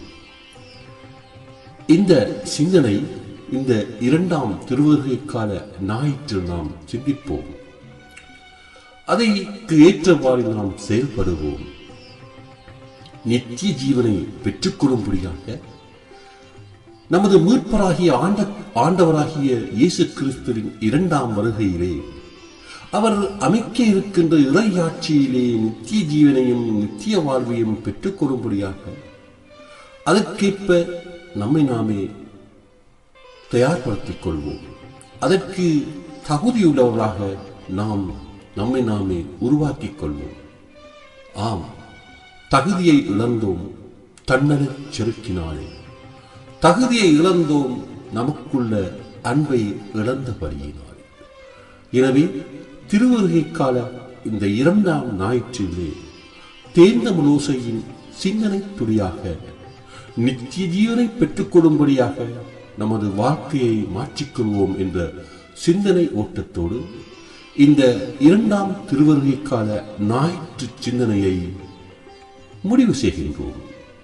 இந்த சிந்தனை இந்த இரண்டாம் திருவருகை கால ஞாயிற்றில் நாம் சிந்திப்போம் அதைக்கு ஏற்றவாறு நாம் செயல்படுவோம் நித்திய ஜீவனை பெற்றுக்கொள்ளும்படியாக நமது மீட்பராகிய ஆண்ட ஆண்டவராகிய இயேசு கிறிஸ்துவின் இரண்டாம் வருகையிலே அவர் அமைக்க இருக்கின்ற இறையாட்சியிலே நித்திய ஜீவனையும் நித்திய வாழ்வையும் பெற்றுக்கொள்ளும்படியாக அதற்கேற்ப நம்மை நாமே தயார்படுத்திக் கொள்வோம் அதற்கு தகுதியுள்ளவர்களாக நாம் நம்மை நாமே உருவாக்கிக் கொள்வோம் ஆம் தகுதியை இழந்தோம் தன்னலச் செருக்கினாலே தகுதியை இழந்தோம் நமக்குள்ள அன்பை இழந்தபடியினாலே எனவே திருவருகை கால இந்த இரண்டாம் ஞாயிற்றிலே தேர்ந்த முலோசையின் சிந்தனை துளியாக நித்திய ஜீவனை பெற்றுக்கொள்ளும்படியாக நமது வாழ்க்கையை மாற்றிக்கொள்வோம் என்ற சிந்தனை ஓட்டத்தோடு இந்த இரண்டாம் திருவருகை கால ஞாயிற்று சிந்தனையை முடிவு செய்கின்றோம்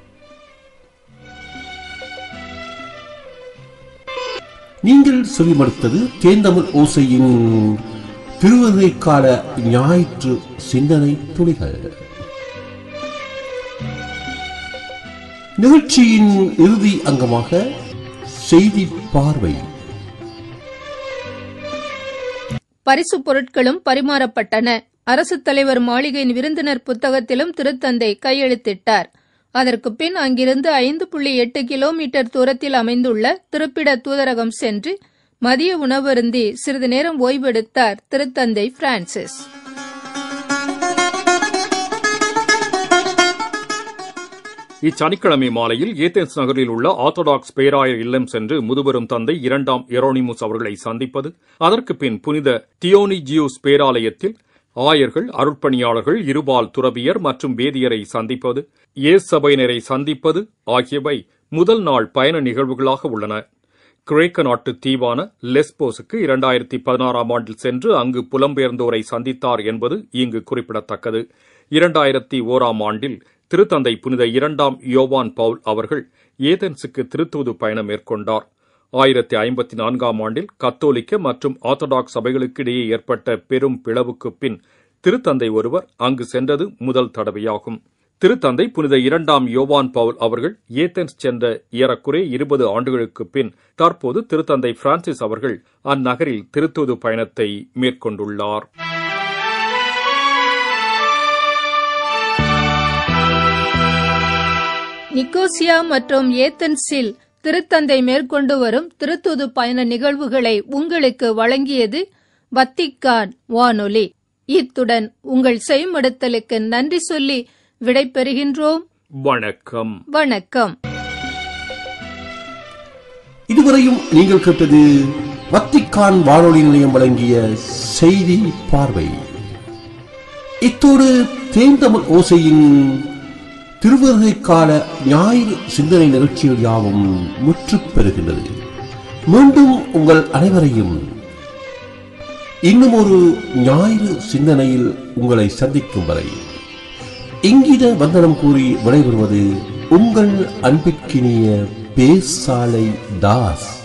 நீங்கள் செவிமடுத்தது தேந்தமிழ் ஓசையின் திருவருகை கால ஞாயிற்று சிந்தனை துளிகள் நிகழ்ச்சியின் இறுதி அங்கமாக செய்தி பார்வை பரிசு பொருட்களும் பரிமாறப்பட்டன அரசு தலைவர் மாளிகையின் விருந்தினர் புத்தகத்திலும் திருத்தந்தை கையெழுத்திட்டார் அதற்கு பின் அங்கிருந்து ஐந்து புள்ளி எட்டு கிலோமீட்டர் தூரத்தில் அமைந்துள்ள திருப்பிட தூதரகம் சென்று மதிய உணவருந்தி சிறிது நேரம் ஓய்வெடுத்தார் திருத்தந்தை பிரான்சிஸ் இச்சனிக்கிழமை மாலையில் ஏதென்ஸ் நகரில் உள்ள ஆர்த்தடாக்ஸ் பேராயர் இல்லம் சென்று முதுபெரும் தந்தை இரண்டாம் எரோனிமுஸ் அவர்களை சந்திப்பது அதற்கு பின் புனித தியோனிஜியூஸ் பேராலயத்தில் ஆயர்கள் அருட்பணியாளர்கள் இருபால் துறவியர் மற்றும் வேதியரை சந்திப்பது ஏஸ் சபையினரை சந்திப்பது ஆகியவை முதல் நாள் பயண நிகழ்வுகளாக உள்ளன கிரேக்க நாட்டு தீவான லெஸ்போஸுக்கு இரண்டாயிரத்தி பதினாறாம் ஆண்டில் சென்று அங்கு புலம்பெயர்ந்தோரை சந்தித்தார் என்பது இங்கு குறிப்பிடத்தக்கது இரண்டாயிரத்தி ஓராம் ஆண்டில் திருத்தந்தை புனித இரண்டாம் யோவான் பவுல் அவர்கள் ஏதென்ஸுக்கு திருத்தூது பயணம் மேற்கொண்டார் ஆயிரத்தி ஐம்பத்தி நான்காம் ஆண்டில் கத்தோலிக்க மற்றும் ஆர்த்தடாக்ஸ் சபைகளுக்கிடையே ஏற்பட்ட பெரும் பிளவுக்கு பின் திருத்தந்தை ஒருவர் அங்கு சென்றது முதல் தடவையாகும் திருத்தந்தை புனித இரண்டாம் யோவான் பவுல் அவர்கள் ஏத்தென்ஸ் சென்ற ஏறக்குறைய இருபது ஆண்டுகளுக்கு பின் தற்போது திருத்தந்தை பிரான்சிஸ் அவர்கள் அந்நகரில் திருத்தூது பயணத்தை மேற்கொண்டுள்ளார் நிக்கோசியா மற்றும் ஏத்தன்ஸில் திருத்தந்தை மேற்கொண்டு வரும் திருத்தூது பயண நிகழ்வுகளை உங்களுக்கு வழங்கியது வத்திக்கான் வானொலி இத்துடன் உங்கள் செய்மடுத்தலுக்கு நன்றி சொல்லி விடைபெறுகின்றோம் வணக்கம் வணக்கம் இதுவரையும் நீங்கள் கேட்டது வத்திக்கான் வானொலி நிலையம் வழங்கிய செய்தி பார்வை இத்தோடு தேந்தமிழ் ஓசையின் திருவருகை கால ஞாயிறு சிந்தனை நிகழ்ச்சிகள் யாவும் முற்றுப் பெறுகின்றது மீண்டும் உங்கள் அனைவரையும் இன்னும் ஒரு ஞாயிறு சிந்தனையில் உங்களை சந்திக்கும் வரை இங்கித வந்தனம் கூறி விடைபெறுவது உங்கள் அன்பிற்கினிய பேசாலை தாஸ்